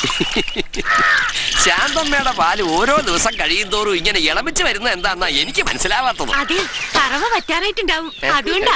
ശാന്തമ്മയുടെ പാല് ഓരോ ദിവസം കഴിയും തോറും ഇങ്ങനെ ഇളമിച്ച് വരുന്ന എന്താന്നാ എനിക്ക് മനസ്സിലാവാത്തത് അതെ കറവ പറ്റാനായിട്ടുണ്ടാവും അതുകൊണ്ടാ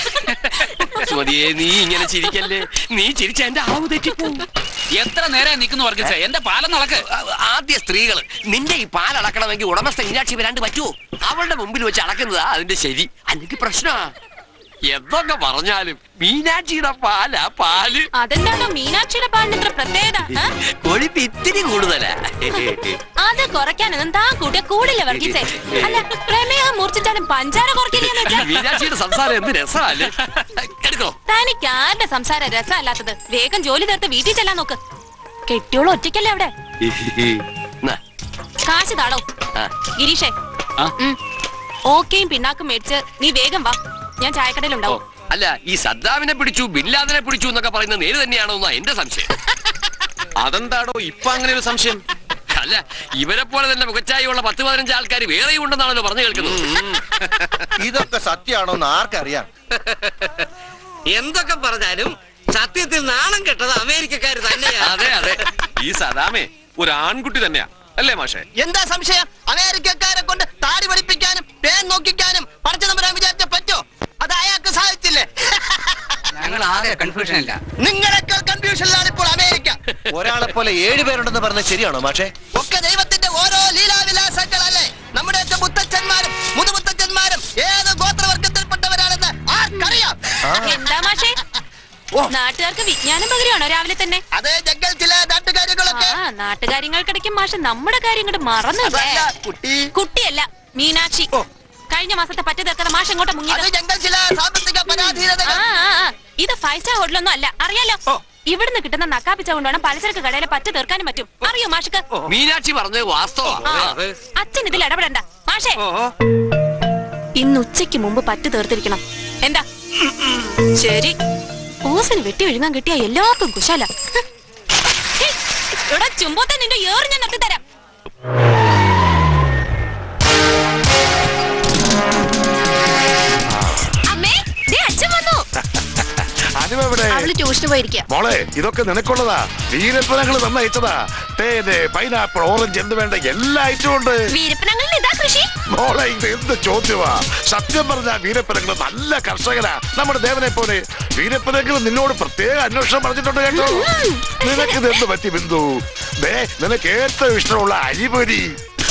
സുമതിയെ നീ ഇങ്ങനെ ചിരിക്കല്ലേ നീ ചിരിച്ച എന്റെ ആവ് തെറ്റിപ്പോവും എത്ര നേരെ നിൽക്കുന്നു വർഗീസേ എന്റെ പാലം നടക്ക് ആദ്യ സ്ത്രീകള് നിന്റെ ഈ പാൽ അളക്കണമെങ്കിൽ ഉടമസ്ഥ മീനാക്ഷി വരാണ്ട് പറ്റുമോ അവളുടെ മുമ്പിൽ വെച്ച് അളക്കുന്നതാ അതിന്റെ ശരി അല്ലെങ്കിൽ പ്രശ്നമാ എന്തൊക്കെ പറഞ്ഞാലും മീനാക്ഷിയുടെ പാലാ പാല് അതെന്താണോ മീനാക്ഷിയുടെ പാലിന് ഇത്ര പ്രത്യേകത ആ? കൊഴുപ്പ് ഇത്തിരി കൂടുതലാ അത് കുറയ്ക്കാനൊന്നും താൻ കൂട്ടിയ കൂടില്ല വർഗീസേ അല്ല പ്രമേഹം മൂർച്ഛിച്ചാലും പഞ്ചാര കുറയ്ക്കില്ലെന്ന് വെച്ചാ മീനാക്ഷിയുടെ സംസാരം എന്ത് രസമല്ലേ എടുക്കോ തനിക്ക് ആരുടെ സംസാരം രസമല്ലാത്തത് വേഗം ജോലി തീർത്ത് വീട്ടിൽ ചെല്ലാൻ നോക്ക് കെട്ടിയോളം ഒറ്റയ്ക്കല്ലേ അവിടെ എന്നാ, കാശ് താടോ ആ. ഗിരീഷേ ആ? ഉം. ഓക്കെയും പിണ്ണാക്കും മേടിച്ച് നീ വേഗം വാ ഞാൻ ചായക്കടയിലുണ്ടാവും അല്ല ഈ സദ്ദാമിനെ പിടിച്ചു ബിൻലാദിനെ പിടിച്ചു എന്നൊക്കെ പറയുന്നത് നേര് തന്നെയാണോ എന്നാ എന്റെ സംശയം അതെന്താടോ ഇപ്പൊ അങ്ങനെ ഒരു സംശയം അല്ല ഇവരെ പോലെ തന്നെ മുഖച്ചായുള്ള പത്ത് പതിനഞ്ച് ആൾക്കാർ വേറെയും ഉണ്ടെന്നാണല്ലോ പറഞ്ഞു കേൾക്കുന്നത് ഇതൊക്കെ സത്യമാണോ എന്ന് ആർക്കറിയാം എന്തൊക്കെ പറഞ്ഞാലും സത്യത്തിൽ നാണം കെട്ടത് അമേരിക്കക്കാർ തന്നെയാ അതെ അതെ ഈ സദാമേ ഒരു ആൺകുട്ടി തന്നെയാ അല്ലേ മാഷേ എന്താ സംശയം അമേരിക്കക്കാരെ കൊണ്ട് താടി പഠിപ്പിക്കാനും പേൻ നോക്കിക്കാനും പഠിച്ചു നമ്പരാൻ വിചാരിച്ച പറ്റോ അത് അയാൾക്ക് സാധിച്ചില്ലേ ഞങ്ങൾ ആകെ കൺഫ്യൂഷൻ ഇല്ല നിങ്ങളെക്കാൾ കൺഫ്യൂഷനിലാണ് ഇപ്പോൾ അമേരിക്ക ഒരാളെ പോലെ ഏഴ് പേരുണ്ടെന്ന് പറഞ്ഞ ശരിയാണോ മാഷേ ഒക്കെ ദൈവത്തിന്റെ ഓരോ ലീലാവിലാസങ്ങളല്ലേ നമ്മുടെ മുത്തച്ഛന്മാരും മുതുമുത്തച്ഛന്മാരും ഏത് ഗോത്രവർഗത്തിൽപ്പെട്ടവരാണെന്ന് ആർക്കറിയാം എന്താ മാഷേ നാട്ടുകാർക്ക് വിജ്ഞാനം പകരുവാണോ രാവിലെ തന്നെ അതേ ജഗ്ഗൽ ചില നാട്ടുകാര്യങ്ങളൊക്കെ ആ നാട്ടുകാര്യങ്ങൾക്കിടയ്ക്ക് മാഷ് നമ്മുടെ കാര്യം ഇങ്ങോട്ട് മറന്നു അതല്ല കുട്ടി കുട്ടിയല്ല മീനാക്ഷി കഴിഞ്ഞ മാസത്തെ പറ്റി തീർക്കാതെ മാഷ് എങ്ങോട്ടാ അത് മുങ്ങിയത് ജഗ്ഗൽ ചില സാമ്പത്തിക ആ, പരാധീനതകൾ ആ, ആ. ഇത് ഫൈവ് സ്റ്റാർ ഹോട്ടലൊന്നും അല്ല അറിയാലോ ഇവിടുന്ന് കിട്ടുന്ന നക്കാപ്പിച്ച കൊണ്ടാണ് പലചരക്ക് കടയിലെ പറ്റ് തീർക്കാനും പറ്റും അറിയോ മാഷക്ക് മീനാക്ഷി പറഞ്ഞത് വാസ്തവാ ആ, അച്ഛൻ ഇതിൽ ഇടപെടണ്ട മാഷേ ഇന്ന് ഉച്ചയ്ക്ക് മുമ്പ് പറ്റ് തീർത്തിരിക്കണം എന്താ ശരി ഓസിന് വെട്ടി വിഴുങ്ങാൻ കിട്ടിയ എല്ലാവർക്കും കുശാല ഇവിടെ ചുമ്പോത്തെ നിന്റെ ഏറ് ഞാൻ നട്ടിത്തരാം അമ്മേ ദേ അച്ഛൻ വന്നു അനുവെവിടെ അവള് ട്യൂഷന് പോയിരിക്കുക മോളെ ഇതൊക്കെ നിനക്കുള്ളതാ വീരപ്പനങ്ങൾ തന്നയച്ചതാ തേന് പൈനാപ്പിൾ ഓറഞ്ച് എന്ത് വേണ്ട എല്ലാ ഐറ്റവും ഉണ്ട് വീരപ്പനങ്ങളിൽ ഇതാ കൃഷി മോളെ ഇത് എന്ത് ചോദ്യമാ സത്യം പറഞ്ഞ വീരപ്പനങ്ങൾ നല്ല കർഷകനാ നമ്മുടെ ദേവനെ പോലെ വീരപ്പനങ്ങൾ നിന്നോട് പ്രത്യേക അന്വേഷണം പറഞ്ഞിട്ടുണ്ട് കേട്ടോ നിനക്ക് ഇത് എന്ത് പറ്റി ബിന്ദു ദേ നിനക്ക് ഏറ്റവും ഇഷ്ടമുള്ള അരിപൊരി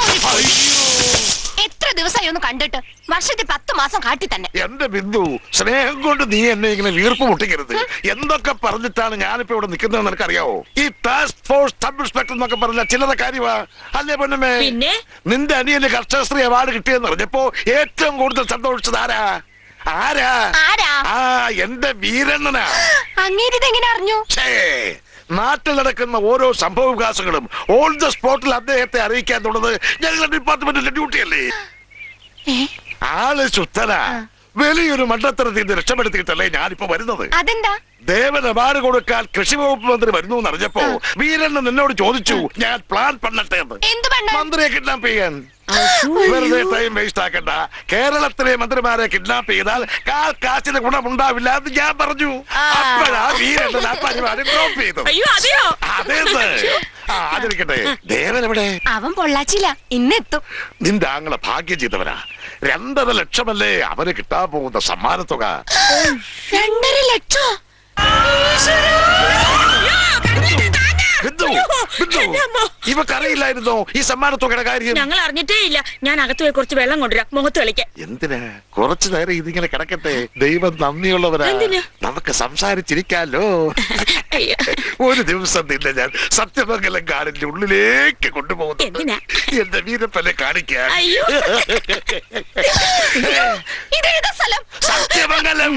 എത്ര ദിവസമായി ഒന്ന് കണ്ടിട്ട് വർഷത്തിൽ പത്ത് മാസം കാട്ടി തന്നെ എന്റെ ബിന്ദു സ്നേഹം കൊണ്ട് നീ എന്നെ ഇങ്ങനെ വീർപ്പ് മുട്ടിക്കരുത് എന്തൊക്കെ പറഞ്ഞിട്ടാണ് ഞാനിപ്പോ ഇവിടെ നിൽക്കുന്നതെന്ന് നിനക്കറിയാവോ ഈ ടാസ്ക് ഫോഴ്സ് സബ് ഇൻസ്പെക്ടർ എന്നൊക്കെ പറഞ്ഞ ചില്ലറ കാര്യമാ അല്ലേ പൊന്നമ്മേ പിന്നെ? നിന്റെ അനിയന് കർഷകശ്രീ അവാർഡ് കിട്ടിയെന്ന് പറഞ്ഞപ്പോ ഏറ്റവും കൂടുതൽ സന്തോഷിച്ചത് ആരാ ആരാ ആരാ ആ എന്റെ വീരണ്ണനാ അങ്ങേരിത് എങ്ങനെ അറിഞ്ഞു ഛേ, നാട്ടിൽ നടക്കുന്ന ഓരോ സംഭവ വികാസങ്ങളും ഓൺ ദ സ്പോട്ടിൽ അദ്ദേഹത്തെ അറിയിക്കാൻ തുടങ്ങുന്നത് ഞങ്ങളുടെ ഡിപ്പാർട്ട്മെന്റിന്റെ ഡ്യൂട്ടിയല്ലേ ആള് ശുദ്ധനാ വലിയൊരു മണ്ടത്തരത്തിൽ നിന്ന് രക്ഷപ്പെടുത്തിയിട്ടല്ലേ ഞാനിപ്പോ വരുന്നത് അതെന്താ ദേവൻ അവാർഡ് കൊടുക്കാൻ കൃഷി വകുപ്പ് മന്ത്രി വരുന്നു എന്ന് അറിഞ്ഞപ്പോ വീരണ്ണൻ നിന്നോട് ചോദിച്ചു ഞാൻ പ്ലാൻ പണ്ണട്ടെ എന്ന് എന്ത് പണ്ണ മന്ത്രിയെ കിഡ്നാപ്പ് ചെയ്യാൻ വെറുതെ ടൈം വേസ്റ്റ് ആക്കണ്ട കേരളത്തിലെ മന്ത്രിമാരെ കിഡ്നാപ്പ് ചെയ്താൽ കാൽ കാശിന് ഗുണമുണ്ടാവില്ല എന്ന് ഞാൻ പറഞ്ഞു അപ്പോഴാ വീരണ്ണൻ ആ പരിപാടി ഡ്രോപ്പ് ചെയ്തത് അയ്യോ അതെയോ അതേന്ന് ആ അതിരിക്കട്ടെ ദേവൻ എവിടെ അവൻ പൊള്ളാച്ചില്ല ഇന്നെത്തും നിന്റെ ആങ്ങളെ ഭാഗ്യം ചെയ്തവനാ രണ്ടര ലക്ഷമല്ലേ അവന് കിട്ടാൻ പോകുന്ന സമ്മാനത്തുക രണ്ടര ലക്ഷം ബിന്ദു ബിന്ദു ഇവക്കറിയില്ലായിരുന്നോ ഈ സമ്മാനത്തുകയുടെ കാര്യം ഞങ്ങൾ അറിഞ്ഞിട്ടേ ഇല്ല ഞാൻ അകത്ത് പോയി കുറച്ച് വെള്ളം കൊണ്ടുവരാം മുഖത്ത് കളിക്കാൻ എന്തിനാ കുറച്ചു നേരം ഇതിങ്ങനെ കിടക്കട്ടെ ദൈവം നന്ദിയുള്ളവരാ എന്തിന്? നമുക്ക് സംസാരിച്ചിരിക്കാലോ അയ്യോ. ഒരു ദിവസം നിന്നെ ഞാൻ സത്യമംഗലം കാടിന്റെ ഉള്ളിലേക്ക് കൊണ്ടുപോകുന്നു എന്തിനാ? എന്റെ വീരപ്പനെ കാണിക്കാൻ അയ്യോ. ഇതേതാ സ്ഥലം സത്യമംഗലം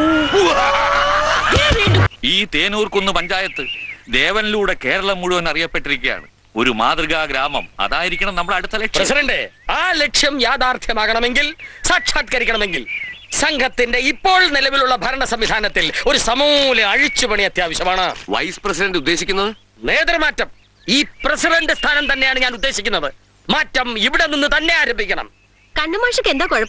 ഈ തേനൂർക്കുന്ന് പഞ്ചായത്ത് ദേവനിലൂടെ കേരളം മുഴുവൻ അറിയപ്പെട്ടിരിക്കുകയാണ് ഒരു മാതൃകാ ഗ്രാമം അതായിരിക്കണം നമ്മുടെ അടുത്ത ലക്ഷ്യം പ്രസിഡന്റ് ആ ലക്ഷ്യം യാഥാർത്ഥ്യമാകണമെങ്കിൽ സാക്ഷാത്കരിക്കണമെങ്കിൽ സംഘത്തിന്റെ ഇപ്പോൾ നിലവിലുള്ള ഭരണ സംവിധാനത്തിൽ ഒരു സമൂല അഴിച്ചുപണി അത്യാവശ്യമാണ് വൈസ് പ്രസിഡന്റ് ഉദ്ദേശിക്കുന്നത് നേതൃമാറ്റം ഈ പ്രസിഡന്റ് സ്ഥാനം തന്നെയാണ് ഞാൻ ഉദ്ദേശിക്കുന്നത് മാറ്റം ഇവിടെ നിന്ന് തന്നെ ആരംഭിക്കണം കണ്ണുമാഷക്ക് എന്താ കുഴപ്പം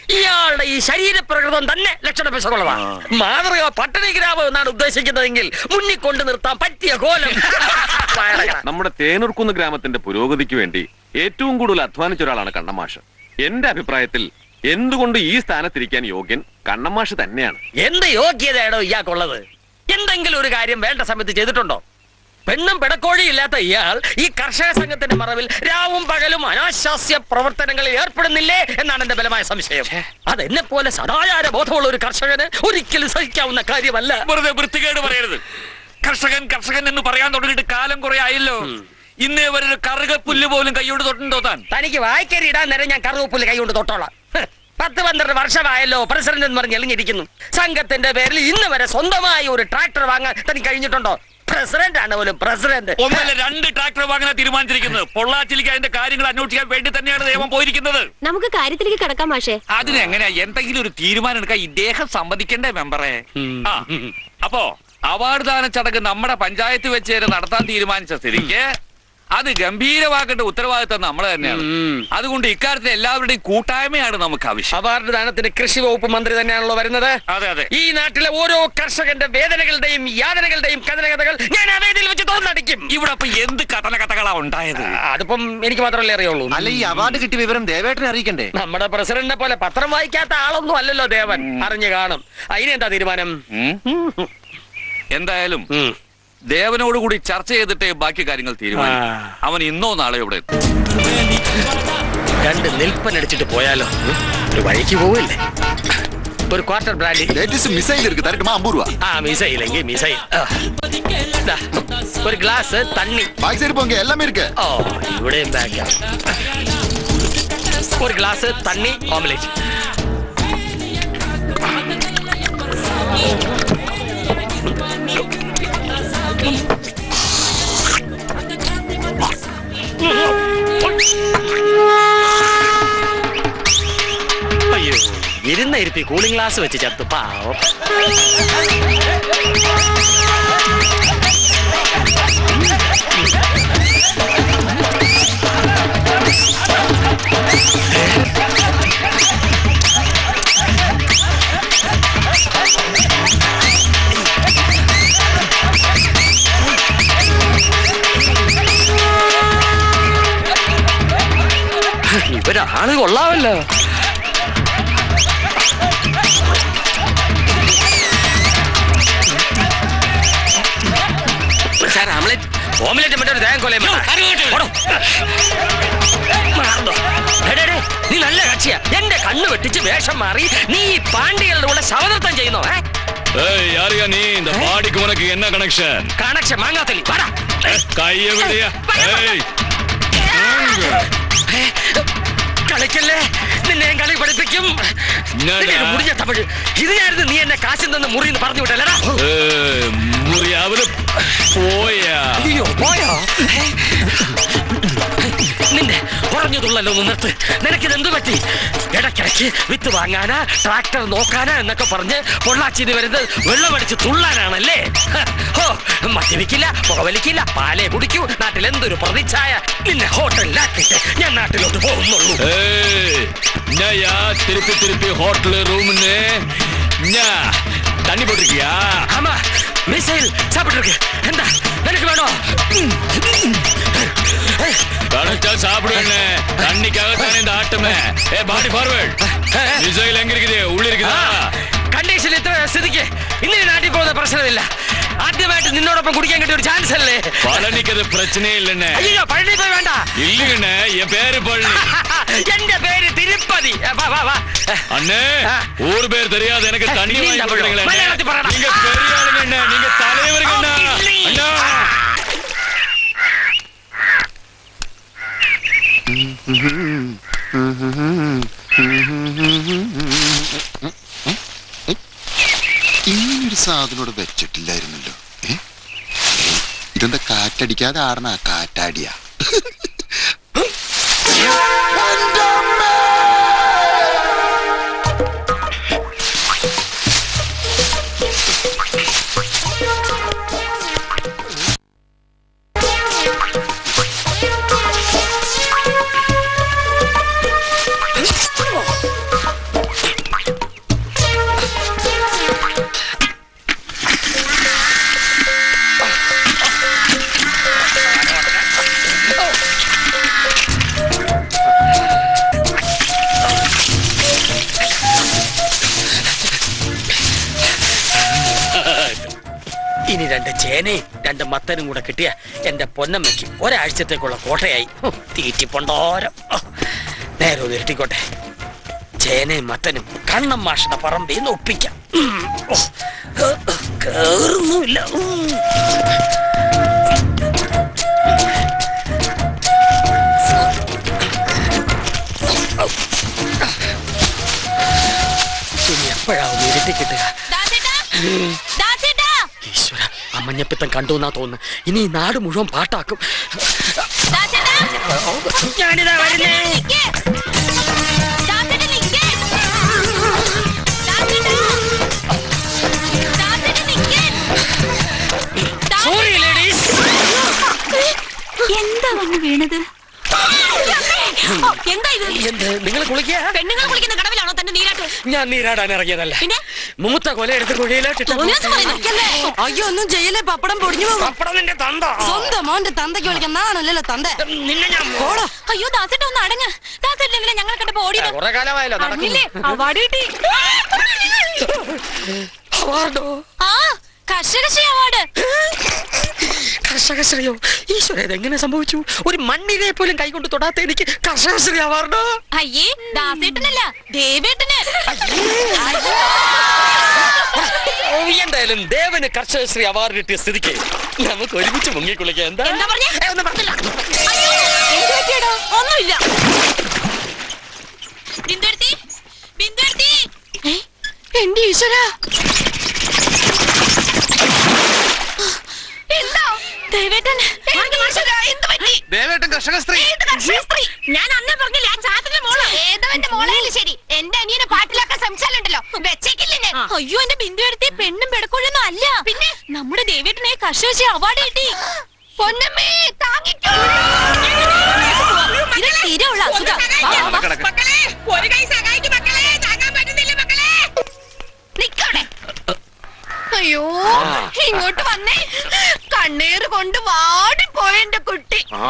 ഇയാളുടെ ഈ ശരീരപ്രകൃതം തന്നെ ലക്ഷണ പെശകുള്ളതാണ് മാതൃക പട്ടണി ഗ്രാമം എന്നാണ് ഉദ്ദേശിക്കുന്നതെങ്കിൽ മുന്നിൽ കൊണ്ടു നിർത്താൻ പറ്റിയ കോലം വയറകട. നമ്മുടെ തേനൂർക്കുന്ന് ഗ്രാമത്തിന്റെ പുരോഗതിക്ക് വേണ്ടി ഏറ്റവും കൂടുതൽ അധ്വാനിച്ച ഒരാളാണ് കണ്ണമാഷ് എന്റെ അഭിപ്രായത്തിൽ എന്തുകൊണ്ട് ഈ സ്ഥാനത്തിരിക്കാൻ യോഗ്യൻ കണ്ണമാഷ് തന്നെയാണ് എന്ത് യോഗ്യതയാണോ ഇയാൾക്കുള്ളത് എന്തെങ്കിലും ഒരു കാര്യം വേണ്ട സമയത്ത് ചെയ്തിട്ടുണ്ടോ പെണ്ണും പിടക്കോഴിയും ഇല്ലാത്ത ഇയാൾ ഈ കർഷക സംഘത്തിന്റെ മറവിൽ രാവും പകലും അനാശാസ്യ പ്രവർത്തനങ്ങളിൽ ഏർപ്പെടുന്നില്ലേ എന്നാണ് എന്റെ ബലമായ സംശയം അതെന്നെ പോലെ സദാചാര ബോധമുള്ള ഒരു കർഷകന് ഒരിക്കലും സഹിക്കാവുന്ന കാര്യമല്ല വെറുതെ വൃത്തികേട് പറയരുത് കർഷകൻ കർഷകൻ എന്ന് പറയാൻ തുടങ്ങിയിട്ട് കാലം കുറെ ആയല്ലോ ഇന്നേ വരെ ഒരു കറുകപ്പുല്ല് പോലും കൈയോട് തൊട്ടുണ്ടോ താൻ തനിക്ക് വായിക്കരി ഇടാൻ നേരം ഞാൻ കറുവപ്പുല്ല് കൈകൊണ്ട് തൊട്ടോളാം ഹ്, പത്ത് പന്ത്രണ്ട് വർഷമായല്ലോ പ്രസിഡന്റ് എന്ന് പറഞ്ഞ് എളിഞ്ഞിരിക്കുന്നു സംഘത്തിന്റെ പേരിൽ ഇന്ന് വരെ സ്വന്തമായി ഒരു ട്രാക്ടർ വാങ്ങാൻ തനിക്ക് കഴിഞ്ഞിട്ടുണ്ടോ പ്രസിഡന്റ് ആണ് പോലും പ്രസിഡന്റ് ഒന്നല്ല രണ്ട് ട്രാക്ടർ വാങ്ങാൻ തീരുമാനിച്ചിരിക്കുന്നത് പൊള്ളാച്ചിലേക്ക് അതിന്റെ കാര്യങ്ങൾ അന്വേഷിക്കാൻ വേണ്ടി തന്നെയാണ് നിയമം പോയിരിക്കുന്നത് നമുക്ക് കാര്യത്തിലേക്ക് കിടക്കാം മാഷേ അതിനെങ്ങനെയാ എന്തെങ്കിലും ഒരു തീരുമാനം എടുക്കാൻ ഇദ്ദേഹം സമ്മതിക്കണ്ടേ മെമ്പറെ ആ അപ്പോ അവാർഡ് ദാന ചടങ്ങ് നമ്മുടെ പഞ്ചായത്ത് വെച്ച് തന്നെ നടത്താൻ തീരുമാനിച്ച സ്ഥിതിക്ക് അത് ഗംഭീരമാക്കേണ്ട ഉത്തരവാദിത്തം നമ്മൾ തന്നെയാണ് അതുകൊണ്ട് ഇക്കാര്യത്തിൽ എല്ലാവരുടെയും കൂട്ടായ്മയാണ് നമുക്ക് ആവശ്യം അവാർഡ് ദാനത്തിന് കൃഷി വകുപ്പ് മന്ത്രി തന്നെയാണല്ലോ വരുന്നത് അതെ അതെ ഈ നാട്ടിലെ ഓരോ കർഷകന്റെ വേദനകളുടെയും യാതനകളുടെയും കഥനകഥകൾ ഞാൻ ആ വേദിയിൽ വെച്ച് തോന്നടിക്കും ഇവിടെ അപ്പൊ എന്ത് കഥന കഥകളാ ഉണ്ടായത് അതിപ്പം എനിക്ക് മാത്രമല്ലേ അറിയുള്ളൂ അല്ല ഈ അവാർഡ് കിട്ടിയ വിവരം ദേവേട്ടനെ അറിയിക്കണ്ടേ നമ്മുടെ പ്രസിഡന്റിനെ പോലെ പത്രം വായിക്കാത്ത ആളൊന്നും അല്ലല്ലോ ദേവൻ അറിഞ്ഞു കാണും അതിനെന്താ തീരുമാനം ഉം? എന്തായാലും ദേവനോട് കൂടി ചർച്ച ചെയ്തിട്ടേ ബാക്കി കാര്യങ്ങൾ തീരുമാനിക്കും ആ. അവൻ ഇന്നോ നാളെ ഇവിടെ എത്തും രണ്ട് നിൽപ്പനടിച്ചിട്ട് പോയാലോ ഒരു വഴിക്ക് പോവില്ലേ ഒരു ക്വാർട്ടർ ബ്രാൻഡി மிசைல் இருக்கு தரட்டுமா ஐம்பது ரூபா ആ മിസൈലെങ്കിൽ മിസൈൽ ആ. ദാ, ഒരു ഗ്ലാസ് തണ്ണി பாய் சரி போங்க எல்லாமே இருக்கு ഓ ഇവിടെയും ബാഗ് ഒരു ഗ്ലാസ് തണ്ണി ഓംലെറ്റ് അയ്യോ ഇരുന്ന ഇരുപ്പി കൂളിംഗ് ഗ്ലാസ് വെച്ച് ചത്തു പാവം ഇവരാള് കൊള്ളാമല്ലോ സാർ ആംലെറ്റ് ഓംലെറ്റ് മറ്റൊരു തേങ്ങ കൊലയും വേണ്ട. ഓടോ. മാറുന്നോ? ഡേ, ഡേ, ഡേ, നീ നല്ല കക്ഷിയാ എന്റെ കണ്ണ് വെട്ടിച്ച് വേഷം മാറി നീ ഈ പാണ്ഡികളുടെ കൂടെ ശവനൃത്തം ചെയ്യുന്നോ ഏ யாரையா நீ இந்த பாடிக்கு உனக்கு என்ன கனெக்ஷன் കണക്ഷൻ മാങ്ങാത്തലി വരാ கைய விடியா ஏய் കളിക്കല്ലേ നിന്നെ ഞാൻ കളി പഠിപ്പിക്കും എന്നടാ? നിന്റെ ഇത് മുറിഞ്ഞ തമിഴ് ഇതിനായിരുന്നു നീ എന്നെ കാശിൽ നിന്ന് മുറിന്ന് പറഞ്ഞു വിട്ടല്ലടാ മുറിയാവത് പോയാ അയ്യോ പോയോ ഏ? നിന്നെ പറഞ്ഞതുള്ളല്ലോ ഒന്ന് നിർത്ത് നിനക്കിത് എന്ത് പറ്റി ഇടയ്ക്കിടയ്ക്ക് വിത്ത് വാങ്ങാനാ ട്രാക്ടർ നോക്കാനാ എന്നൊക്കെ പറഞ്ഞ് പൊള്ളാച്ചിന് വരുന്നത് വെള്ളമടിച്ച് തുള്ളാനാണല്ലേ ഹ, ഹോ മദ്യപിക്കില്ല പുകവലിക്കില്ല പാലേ കുടിക്കൂ നാട്ടിൽ എന്തൊരു പ്രതിച്ഛായ നിന്നെ ഹോട്ടലിലാക്കിയിട്ട് ഞാൻ നാട്ടിലോട്ട് പോകുന്നുള്ളൂ என்னையா திருப்பி திருப்பி ஹோட்டல் ரூம்னு என்ன தண்ணி போட்டிருக்கியா ஆமா மிசைல் சாப்பிட்டு എന്താ നിനക്ക് വേണോ கணச்சா சாப்பிடுவேன்னு தண்ணிக்காகத்தானே இந்த ஆட்டமே ஏ பாடி ஃபார்வர்ட் மிசைல் எங்க இருக்குது உள்ள இருக்குதா കണ്ടീഷൻ ഇത്ര സ്ഥിതിക്ക് ഇന്ന് ഈ നാട്ടിൽ പോകുന്ന പ്രശ്നമില്ല ആദ്യമായിട്ട് നിന്നോടൊപ്പം കുടിക്കാൻ കിട്ടിയ ഒരു ചാൻസ് അല്ലേ பழனிக்கு அது பிரச்சனையே இல்லைண்ணே അയ്യോ പഴനി പോയി വേണ്ട இல்லைங்கண்ணே என் பேரு பழனி എന്റെ പേര് തിരുപ്പതി വാ വാ വാ அண்ணே ஊர் பேர் தெரியாது எனக்கு தண்ணி நீ வாங்கி தமிழ் கொடுக்குறீங்களே மலையாளத்தில் பரடா. நீங்க பெரிய ஆளுங்க அண்ணே நீங்க தலைவருங்க அண்ணா அண்ணா ഇങ്ങനൊരു സാധനം ഇവിടെ വെച്ചിട്ടില്ലായിരുന്നല്ലോ ഏ? ഏയ്, ഇതെന്താ കാറ്റടിക്കാതെ ആടണ കാറ്റാടിയാ ഇനി രണ്ട് ചേനയും രണ്ട് മത്തനും കൂടെ കിട്ടിയ എന്റെ പൊന്നമ്മയ്ക്ക് ഒരാഴ്ചത്തേക്കുള്ള കോട്ടയായി ഹോ, തീറ്റിപ്പൊണ്ടോരം ഹോ, നേരെ ഒന്ന് ഇരുട്ടിക്കോട്ടെ ചേനയും മത്തനും കണ്ണം മാഷയുടെ പറമ്പിൽ നിന്ന് ഒപ്പിക്കാം ഉം, ഓ, ഹ്, ഹ്, കേറുന്നുമില്ല ഉം. ഇനി എപ്പോഴാവും ഇരുട്ടി കിട്ടുക ഉം. ഈശ്വര അമ്മഞ്ഞപ്പിത്തം കണ്ടു എന്നാ തോന്നുന്നു ഇനി ഈ നാട് മുഴുവൻ പാട്ടാക്കും ഞാനിതാ വരുന്നേ സോറി ലേഡീസ് എന്താ വന്ന് വീണത് എന്താ ഇത് എന്ത് നിങ്ങൾ കുളിക്കുക പെണ്ണുങ്ങൾ കുളിക്കുന്ന കടവിലാണോ തന്റെ നീരാട്ട് ഞാൻ നീരാടാൻ ഇറങ്ങിയതല്ല പിന്നെ മൂത്ത കൊല എടുത്ത് കുഴിയിലോട്ടിട്ട് തോന്നിയാസം പറയുന്നു. അയ്യോ ഒന്നും ചെയ്യലേ പപ്പടം പൊടിഞ്ഞു പോകും പപ്പടം നിന്റെ തന്ത സ്വന്തം മോന്റെ തന്തയ്ക്ക് വിളിക്കാൻ നാണല്ലോ തന്ത നിന്നെ ഞാൻ അയ്യോ ദാസേട്ട ഒന്ന് അടങ്ങ് ദാസേട്ടനെങ്ങനെ ഞങ്ങളെ കണ്ടപ്പോ ഓടിയത് കുറെ കാലമായല്ലോ അറിഞ്ഞില്ലേ അവാർഡ് കിട്ടി അവാർഡോ ആ കർഷകശ്രീ അവാർഡ് കർഷകശ്രീയോ ഈശ്വര ഇതെങ്ങനെ സംഭവിച്ചു ഒരു മണ്ണിനെ പോലും കൈകൊണ്ട് തൊടാത്ത എനിക്ക് കർഷകശ്രീ അവാർഡോ അയ്യേ ദാസേട്ടനല്ല ദേവേട്ടന് ഓ, എന്തായാലും ദേവന് കർഷകശ്രീ അവാർഡ് കിട്ടിയ സ്ഥിതിക്ക് നമുക്ക് ഒരുമിച്ച് മുങ്ങിക്കുളിക്കാം എന്താ എന്താ പറഞ്ഞേ? ഏ, ഒന്നും പറഞ്ഞില്ല. അയ്യോ, എന്ത് പറ്റിയെടോ? ഒന്നുമില്ല ബിന്ദുവരുത്തി ബിന്ദുവരുത്തി എന്റെ ഈശ്വര എന്താ ദേവേട്ടൻ എന്ത് പറ്റി ദേവേട്ടൻ കർഷക സ്ത്രീ ഏത് കർഷക സ്ത്രീ? ഞാൻ അന്നേ പറഞ്ഞില്ലേ ആ ചാത്തന്റെ മോള് ഏതവന്റെ മോളായാലും ശരി എന്റെ അനിയനെ പാട്ടിലാക്കാൻ ശ്രമിച്ചാലുണ്ടല്ലോ വെച്ചേക്കില്ല ഞാൻ അയ്യോ എന്റെ ബിന്ദു എടുത്തി പെണ്ണും പെടക്കോഴൊന്നും അല്ല പിന്നെ നമ്മുടെ ദേവേട്ടനെ കർഷക അവാർഡ് കിട്ടി പൊന്നമ്മേ താങ്ങിക്കോ ഇത് സ്ഥിരമുള്ള അസുഖം വാ, വാ, വാ. ഒരു കൈ സഹായിക്കും മക്കളെ താങ്ങാൻ പറ്റുന്നില്ല മക്കളെ നിക്കവിടെ അയ്യോ ഇങ്ങോട്ട് വന്നേ കണ്ണീര് കൊണ്ട് വാടിപ്പോയ എന്റെ കുട്ടി ആ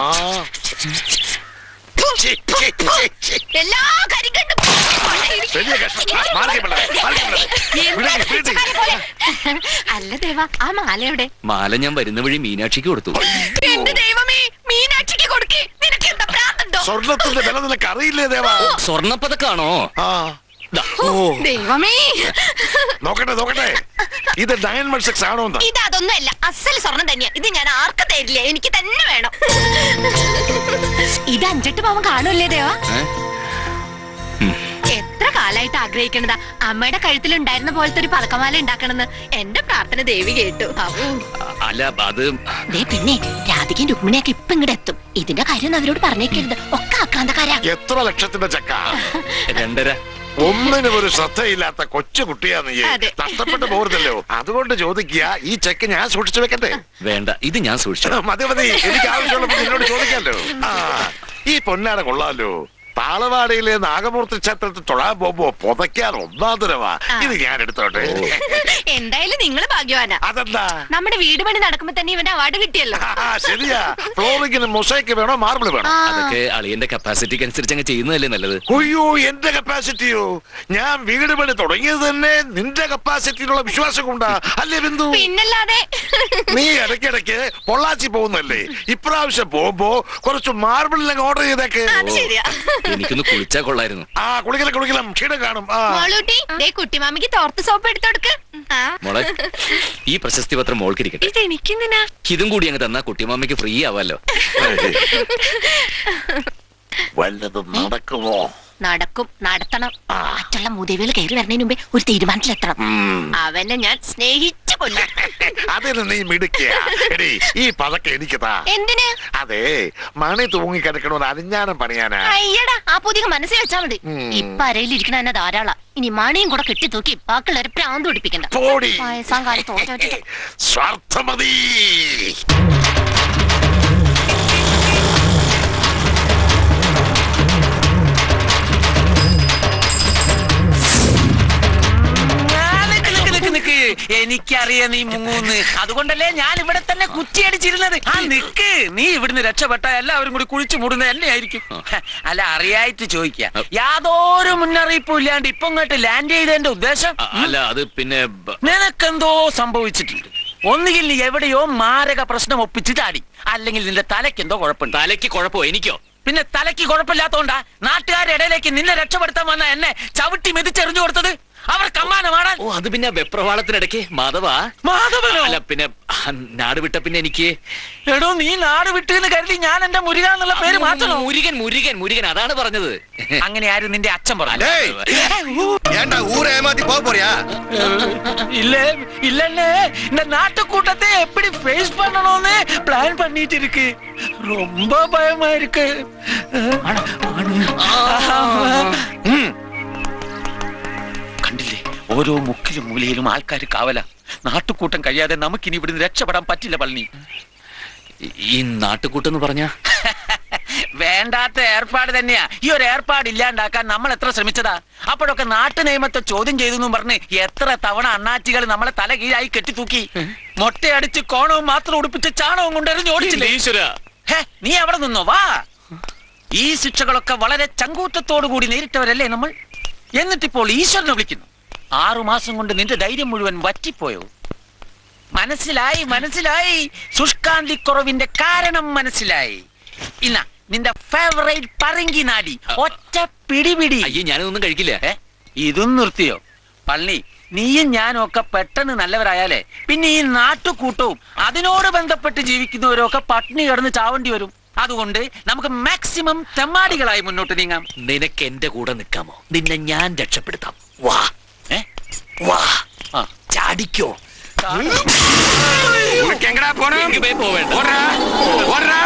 എല്ലാ കരികണ്ടും വലിയ കഷ്ടം. മാറി പിള്ളേ, മാറി പിള്ളേ. വിടടി, വിടടി. അല്ല ദേവ ആ മാലയുടെ മാല ഞാൻ വരുന്ന വഴി മീനാക്ഷിക്ക് കൊടുത്തു എന്റെ ദൈവമേ മീനാക്ഷിക്ക് കൊടുക്കേ നിനക്ക് എന്താ ഭ്രാന്തുണ്ടോ സ്വർണത്തിന്റെ വില നിനക്ക് അറിയില്ലേ ദേവാ സ്വർണപ്പതക്കാണോ ആ ദാ, ഓ ദൈവമേ നോക്കട്ടെ നോക്കട്ടെ ഇത് നയൻ വൺ സിക്സ് ആണോ എന്ന് ഇത് അതൊന്നുമല്ല അസൽ സ്വർണം തന്നെയാ ഇത് ഞാൻ ആർക്കും തരില്ല എനിക്ക് തന്നെ വേണം ഇത് അഞ്ചെട്ട് പാവം കാണൂല്ലേ ദേവ ഏ? എത്ര കാലായിട്ട് ആഗ്രഹിക്കണതാ അമ്മയുടെ കഴുത്തിലുണ്ടായിരുന്ന പോലത്തെ ഒരു പതക്കമാല ഉണ്ടാക്കണമെന്ന് എന്റെ പ്രാർത്ഥന ദേവി കേട്ടു അവൂ. അല്ല അത് ദേ പിന്നെ രാധികയും രുക്മിണിയൊക്കെ ഇപ്പൊ ഇങ്ങോട്ട് എത്തും ഇതിന്റെ കാര്യം ഒന്നും അവരോട് പറഞ്ഞേക്കരുത് ഒക്കെ ആക്രാന്തക്കാരാ എത്ര ലക്ഷത്തിന്റെ ചക്ക രണ്ടര ഒന്നിനും ഒരു ശ്രദ്ധയില്ലാത്ത കൊച്ചു കുട്ടിയാ നീ അതെ. നഷ്ടപ്പെട്ടു പോരുന്നല്ലോ അതുകൊണ്ട് ചോദിക്കുക ഈ ചെക്ക് ഞാൻ സൂക്ഷിച്ചു വെക്കട്ടെ വേണ്ട ഇത് ഞാൻ സൂക്ഷിച്ചു മതി മതി എനിക്ക് ആവശ്യമുള്ളപ്പോൾ നിന്നോട് ചോദിക്കാലോ ആ ഈ പൊന്നാട കൊള്ളാലോ താളവാടിയിലെ നാഗമൂർത്തി ക്ഷേത്രത്തിൽ തൊഴാൻ പോകുമ്പോ പുതയ്ക്കാൻ ഒന്നാന്തരവാ ഇത് ഞാൻ എടുത്തോട്ടെ എന്തായാലും നിങ്ങള് ഭാഗ്യവാനാ അതെന്താ നമ്മുടെ വീട് പണി നടക്കുമ്പോ തന്നെ ഇവന്റെ അവാർഡ് കിട്ടിയല്ലോ ആ, ശരിയാ ഫ്ലോറിങ്ങിന് മൊസൈക്ക് വേണോ മാർബിൾ വേണോ ആ. അതൊക്കെ അളിയന്റെ കപ്പാസിറ്റിക്ക് അനുസരിച്ച് അങ്ങ് ചെയ്യുന്നതല്ലേ നല്ലത് അയ്യോ എന്റെ കപ്പാസിറ്റിയോ ഞാൻ വീട് പണി തുടങ്ങിയത് തന്നെ നിന്റെ കപ്പാസിറ്റിയിലുള്ള വിശ്വാസം കൊണ്ടാ അല്ലേ ബിന്ദു പിന്നല്ലാതെ നീ ഇടയ്ക്കിടയ്ക്ക് പൊള്ളാച്ചി പോകുന്നല്ലേ ഇപ്രാവശ്യം പോകുമ്പോ കുറച്ച് മാർബിളിലൊക്കെ ഓർഡർ ചെയ്തേക്ക് അത് ശരിയാ എനിക്കൊന്ന് കുളിച്ചാ കൊള്ളായിരുന്നു ആ കുളിക്കല കുളിക്കലം ക്ഷീണം കാണും ആ മോളൂട്ടി ദേ കുട്ടിമാമിക്ക് തോർത്ത് സോപ്പ് എടുത്തു കൊടുക്ക് ആ. മോളെ ഈ പ്രശസ്തി പത്രം മോൾക്കിരിക്കട്ടെ ഇത് എനിക്കെന്തിനാ ഇതും കൂടി അങ്ങ് തന്നാ കുട്ടിമാമയ്ക്ക് ഫ്രീ ആവാലോ വല്ലതും നടക്കുമോ നടക്കും നടത്തണം മറ്റുള്ള മൂദേവികൾ കയറി വരുന്നതിന് മുമ്പേ ഒരു തീരുമാനത്തിലെത്തണം അവനെ ഞാൻ സ്നേഹിച്ചു കൊല്ലും അതിന് നീ മിടുക്കിയ എടി ഈ പതക്കം എനിക്ക് താ എന്തിന് അതെ മണി തൂങ്ങി കിടക്കണമെന്ന് അരിഞ്ഞാനം പണിയാനാ അയ്യടാ ആ പുതിയ മനസ്സിൽ വെച്ചാ മതി ഉം. ഇപ്പൊ അരയിലിരിക്കണ തന്നെ ധാരാളം ഇനി മണിയും കൂടെ കെട്ടി തൂക്കി ബാക്കിയുള്ളവരെ പ്രാന്ത് പിടിപ്പിക്കണ്ട പോടി വയസ്സാം കാലത്ത് തോറ്റോട്ടിട്ട് സ്വാർത്ഥമതി എനിക്കറിയാം നീ മുങ്ങൂന്ന് അതുകൊണ്ടല്ലേ ഞാൻ ഇവിടെ തന്നെ കുറ്റിയടിച്ചിരുന്നത് ആ നിക്ക് നീ ഇവിടുന്ന് രക്ഷപ്പെട്ട എല്ലാവരും കൂടി കുഴിച്ചു മൂടുന്ന എന്നെ ആയിരിക്കും ഹ, അല്ല അറിയായിട്ട് ചോദിക്ക യാതൊരു മുന്നറിയിപ്പും ഇല്ലാണ്ട് ഇപ്പൊ ഇങ്ങോട്ട് ലാൻഡ് ചെയ്തതിന്റെ ഉദ്ദേശം അ- അല്ല അത് പിന്നെ ബ- നിനക്കെന്തോ സംഭവിച്ചിട്ടുണ്ട് ഒന്നുകിൽ നീ എവിടെയോ മാരക പ്രശ്നം ഒപ്പിച്ച് ചാടി അല്ലെങ്കിൽ നിന്റെ തലയ്ക്ക് എന്തോ കുഴപ്പമുണ്ട് തലയ്ക്ക് കുഴപ്പമോ എനിക്കോ പിന്നെ തലയ്ക്ക് കുഴപ്പമില്ലാത്തോണ്ടാ നാട്ടുകാരുടെ ഇടയിലേക്ക് നിന്നെ രക്ഷപ്പെടുത്താൻ വന്ന എന്നെ ചവിട്ടി മെതിച്ചെറിഞ്ഞു കൊടുത്തത് അവർ കമ്മാനമാണ് ഓ അത് പിന്നെ വെപ്രവാളത്തിനിടയ്ക്ക് മാധവ മാധവനോ അല്ല പിന്നെ ആ, നാട് വിട്ട പിന്നെ എനിക്ക് എടോ നീ നാട് വിട്ടുന്ന് കരുതി ഞാൻ എന്റെ മുരുക എന്നുള്ള പേര് മാറ്റണോ മുരുകൻ മുരുകൻ മുരുകൻ അതാണ് പറഞ്ഞത് അങ്ങനെ ആരും നിന്റെ അച്ഛൻ പറഞ്ഞു ஏன்டா ஊரை ஏமாத்தி போக போறியா இல்ல இல்லன்னு இந்த நாட்டுக்கூட்டத்தை எப்படி ஃபேஸ் பண்ணணும்னு பிளான் பண்ணிட்டு இருக்கு ரொம்ப பயமா இருக்கு കണ്ടില്ലേ ഓരോ മുക്കിലും മൂലയിലും ആൾക്കാർ കാവല നാട്ടുകൂട്ടം കഴിയാതെ നമുക്കിനി ഇവിടുന്ന് രക്ഷപ്പെടാൻ പറ്റില്ല പളനി ഈ നാട്ടുകൂട്ടെന്ന് പറഞ്ഞ വേണ്ടാത്ത ഏർപ്പാട് തന്നെയാ ഈ ഒരു ഏർപ്പാട് ഇല്ലാണ്ടാക്കാൻ നമ്മൾ എത്ര ശ്രമിച്ചതാ അപ്പോഴൊക്കെ നാട്ടു നിയമത്തെ ചോദ്യം ചെയ്തു എന്നും പറഞ്ഞ് എത്ര തവണ അണ്ണാച്ചികൾ നമ്മളെ തല കീഴായി കെട്ടിത്തൂക്കി മൊട്ടയടിച്ച് കോണവും മാത്രം ഉടുപ്പിച്ച് ചാണകവും കൊണ്ടെറിഞ്ഞ് ഓടിച്ചില്ലേ ഹേ, നീ അവിടെ നിന്നോ വാ ഈ ശിക്ഷകളൊക്കെ വളരെ ചങ്കൂറ്റത്തോടു കൂടി നേരിട്ടവരല്ലേ നമ്മൾ എന്നിട്ടിപ്പോൾ ഈശ്വരനെ വിളിക്കുന്നു ആറു മാസം കൊണ്ട് നിന്റെ ധൈര്യം മുഴുവൻ വറ്റിപ്പോയോ മനസ്സിലായി മനസ്സിലായി ശുഷ്കാന്തിക്കുറവിന്റെ കാരണം മനസ്സിലായി ഇന്ന നിന്റെ ഫേവറേറ്റ് പറങ്കി നാടി ഒറ്റ പിടിപിടി അയ്യോ ഞാനൊന്നും കഴിക്കില്ല ഏ? ഇതും നിർത്തിയോ പള്ളി നീയും ഞാനും ഒക്കെ പെട്ടെന്ന് നല്ലവരായാലേ പിന്നെ ഈ നാട്ടുകൂട്ടവും അതിനോട് ബന്ധപ്പെട്ട് ജീവിക്കുന്നവരൊക്കെ പട്ടിണി കിടന്ന് ചാവേണ്ടി വരും അതുകൊണ്ട് നമുക്ക് മാക്സിമം തെമ്മാടികളായി മുന്നോട്ട് നീങ്ങാം നിനക്ക് എന്റെ കൂടെ നിൽക്കാമോ നിന്നെ ഞാൻ രക്ഷപ്പെടുത്താം വാ ഏ? വാ ആ. ചാടിക്കോ എങ്ങടാ പോണം എനിക്ക് പോയി പോവേണ്ട ഓടാ ഓടാ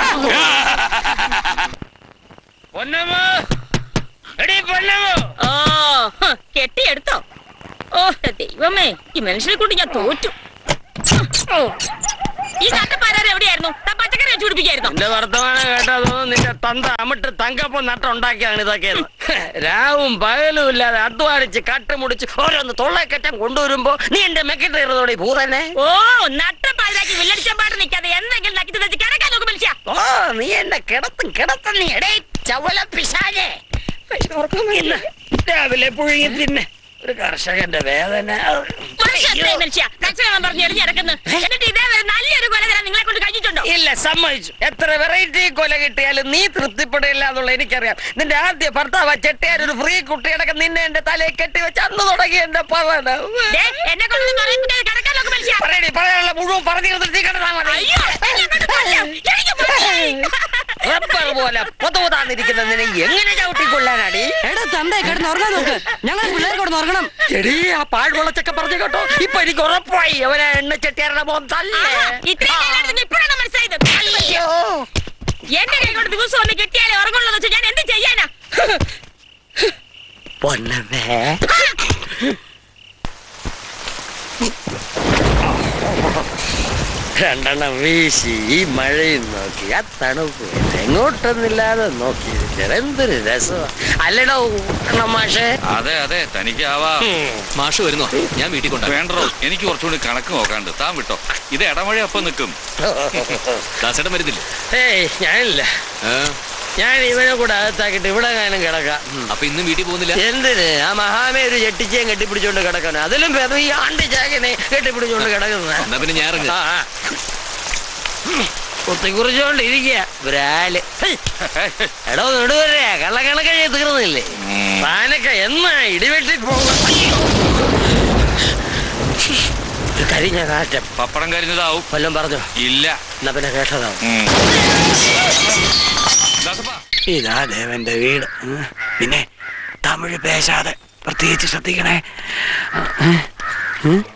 പൊന്നമ്മോ എടീ പൊന്നമ്മോ ഓ ഹ്, കെട്ടിയെടുത്തോ ഓ ദൈവമേ ഈ മനുഷ്യനെ കൊണ്ട് ഞാൻ തോറ്റു ഓ ഈ കട്ടപ്പാരാർ എവിടെയായിരുന്നു താൻ പച്ചക്കറി വെച്ച് പിടിപ്പിക്കായിരുന്നു എന്റെ വർത്തമാനം കേട്ടതോ നിന്റെ തന്ത അമിട്ട് തങ്കപ്പം നട്ടുണ്ടാക്കിയാണ് ഇതൊക്കെ രാവും പകലും ഇല്ലാതെ അധ്വാനിച്ച് കട്ടുമുടിച്ച് ഓരോന്ന് തൊള്ളക്കറ്റം കൊണ്ടുവരുമ്പോ നീ എന്റെ മെക്കിട്ടേറതോടെ ഭൂതന്നെ ഓ നട്ടപ്പാരാക്കി വില്ലടിച്ചമ്പാട്ട് നിൽക്കാതെ എന്തെങ്കിലും നക്കി വെച്ച് കിടക്കാൻ നോക്കും മനുഷ്യ ഓ നീ എന്നെ കിടത്തും കിടത്തും നീ എടേ ചവല പിശാചേ ഇന്ന് രാവിലെ പുഴുങ്ങി തിന്നെ ഒരു കർഷകന്റെ വേദന മനുഷ്യത്രേ മനുഷ്യ കച്ചവടം പറഞ്ഞ് എറിഞ്ഞ് കിടക്കുന്നു എന്നിട്ട് ഇതേവരെ നല്ലൊരു കൊലതരം നിങ്ങളെ കൊണ്ട് കഴിഞ്ഞിട്ടുണ്ടോ ഇല്ല സമ്മതിച്ചു എത്ര വെറൈറ്റി കൊല കിട്ടിയാലും നീ തൃപ്തിപ്പെടില്ല എന്നുള്ള എനിക്കറിയാം നിന്റെ ആദ്യ ഭർത്താവ് ചെട്ടിയാർ ഒരു ഫ്രീ കുട്ടിയടക്കം നിന്നെ എന്റെ തലയിൽ കെട്ടി വെച്ച് അന്ന് തുടങ്ങി എന്റെ പവനം ദേ, എന്നെ കൊണ്ട് പറയുന്നത് കിടക്കാൻ നോക്കും മനുഷ്യ പറയടി പറയാനുള്ള മുഴുവൻ പറഞ്ഞു തീർത്തിട്ട് കിടന്നാ മതി അയ്യോ എന്നെ കൊണ്ട് കൊല്ലും. എനിക്ക് മനസ്സിലായി. റബ്ബർ പോലെ പൊതുതാന്നിരിക്കുന്ന നിന്നെ എങ്ങനെ ചവിട്ടിക്കൊള്ളാനാടി എടാ തന്തേ കിടന്ന് ഉറങ്ങാൻ നോക്ക് ഞങ്ങൾ പിള്ളേർ കിടന്ന് ഉറങ്ങണം എടീ ആ പാഴ്വളച്ചൊക്കെ പറഞ്ഞു കേട്ടോ ഇപ്പൊ എനിക്ക് ഉറപ്പായി അവനെ എണ്ണ ചെട്ടിയാരുടെ മോൻ തല്ലേ ആഹാ, ഇത്രയും നേരമായിരുന്നു ഇപ്പോഴാണ് മനസ്സിലായത് അത് മനുഷ്യ. എന്റെ കൈ കൊണ്ട് ദിവസം ഒന്ന് കിട്ടിയാലേ ഉറങ്ങുള്ളൂ എന്ന് വെച്ചാൽ ഞാൻ എന്ത് ചെയ്യാനാ പൊന്നമ്മേ രണ്ടെണ്ണം വീശി ഈ മഴയും നോക്കി ആ തണുപ്പ് എങ്ങോട്ടൊന്നില്ലാതെ നോക്കി എന്തൊരു രസമാ അല്ലടോ മാഷേ അതെ അതെ തനിക്കാവാ മാഷ് വരുന്നോ ഞാൻ വീട്ടിൽ കൊണ്ടുപോയി വേണ്ടോ എനിക്ക് കുറച്ചുകൂടി കണക്ക് നോക്കാണ്ട് താൻ വിട്ടോ ഇത് ഇടമഴ ഒപ്പം നിൽക്കും ദാസേട്ടൻ വരുന്നില്ല ഏയ് ഞാനില്ല ഞാൻ ഇവനെ കൂടെ അകത്താക്കിട്ട് ഇവിടെ കാനും കിടക്കാം അപ്പൊ ഇന്നും വീട്ടിൽ പോകുന്നില്ല എന്തിന് ആ മഹാമേ ഒരു ചെട്ടിച്ചയും കെട്ടിപ്പിടിച്ചോണ്ട് കിടക്കണം അതിലും ഭേദം ഈ ആണ്ടി ചാകനെ കെട്ടിപ്പിടിച്ചോണ്ട് കിടക്കുന്ന എന്നാ പിന്നെ ഞാൻ ഇറങ്ങാം. ആ, ആ. കുത്തിക്കുറിച്ചോണ്ട് ഇരിക്കുക ഒരാല് ഹൈ. എടോ നെടുവരെ കള്ളക്കണക്കഴി തീർന്നില്ലേ താനൊക്കെ എന്നാ ഇടിവെട്ടി പോകും കരിഞ്ഞ കാറ്റം പപ്പടം കരിഞ്ഞതാവും വല്ലതും പറഞ്ഞോ ഇല്ല എന്നാ പിന്നെ കേട്ടതാവും ഉം. ദാസപ്പാ, ഇതാ ദേവന്റെ വീട് ഉം. പിന്നെ തമിഴ് പേശാതെ പ്രത്യേകിച്ച് ശ്രദ്ധിക്കണേ ഉം.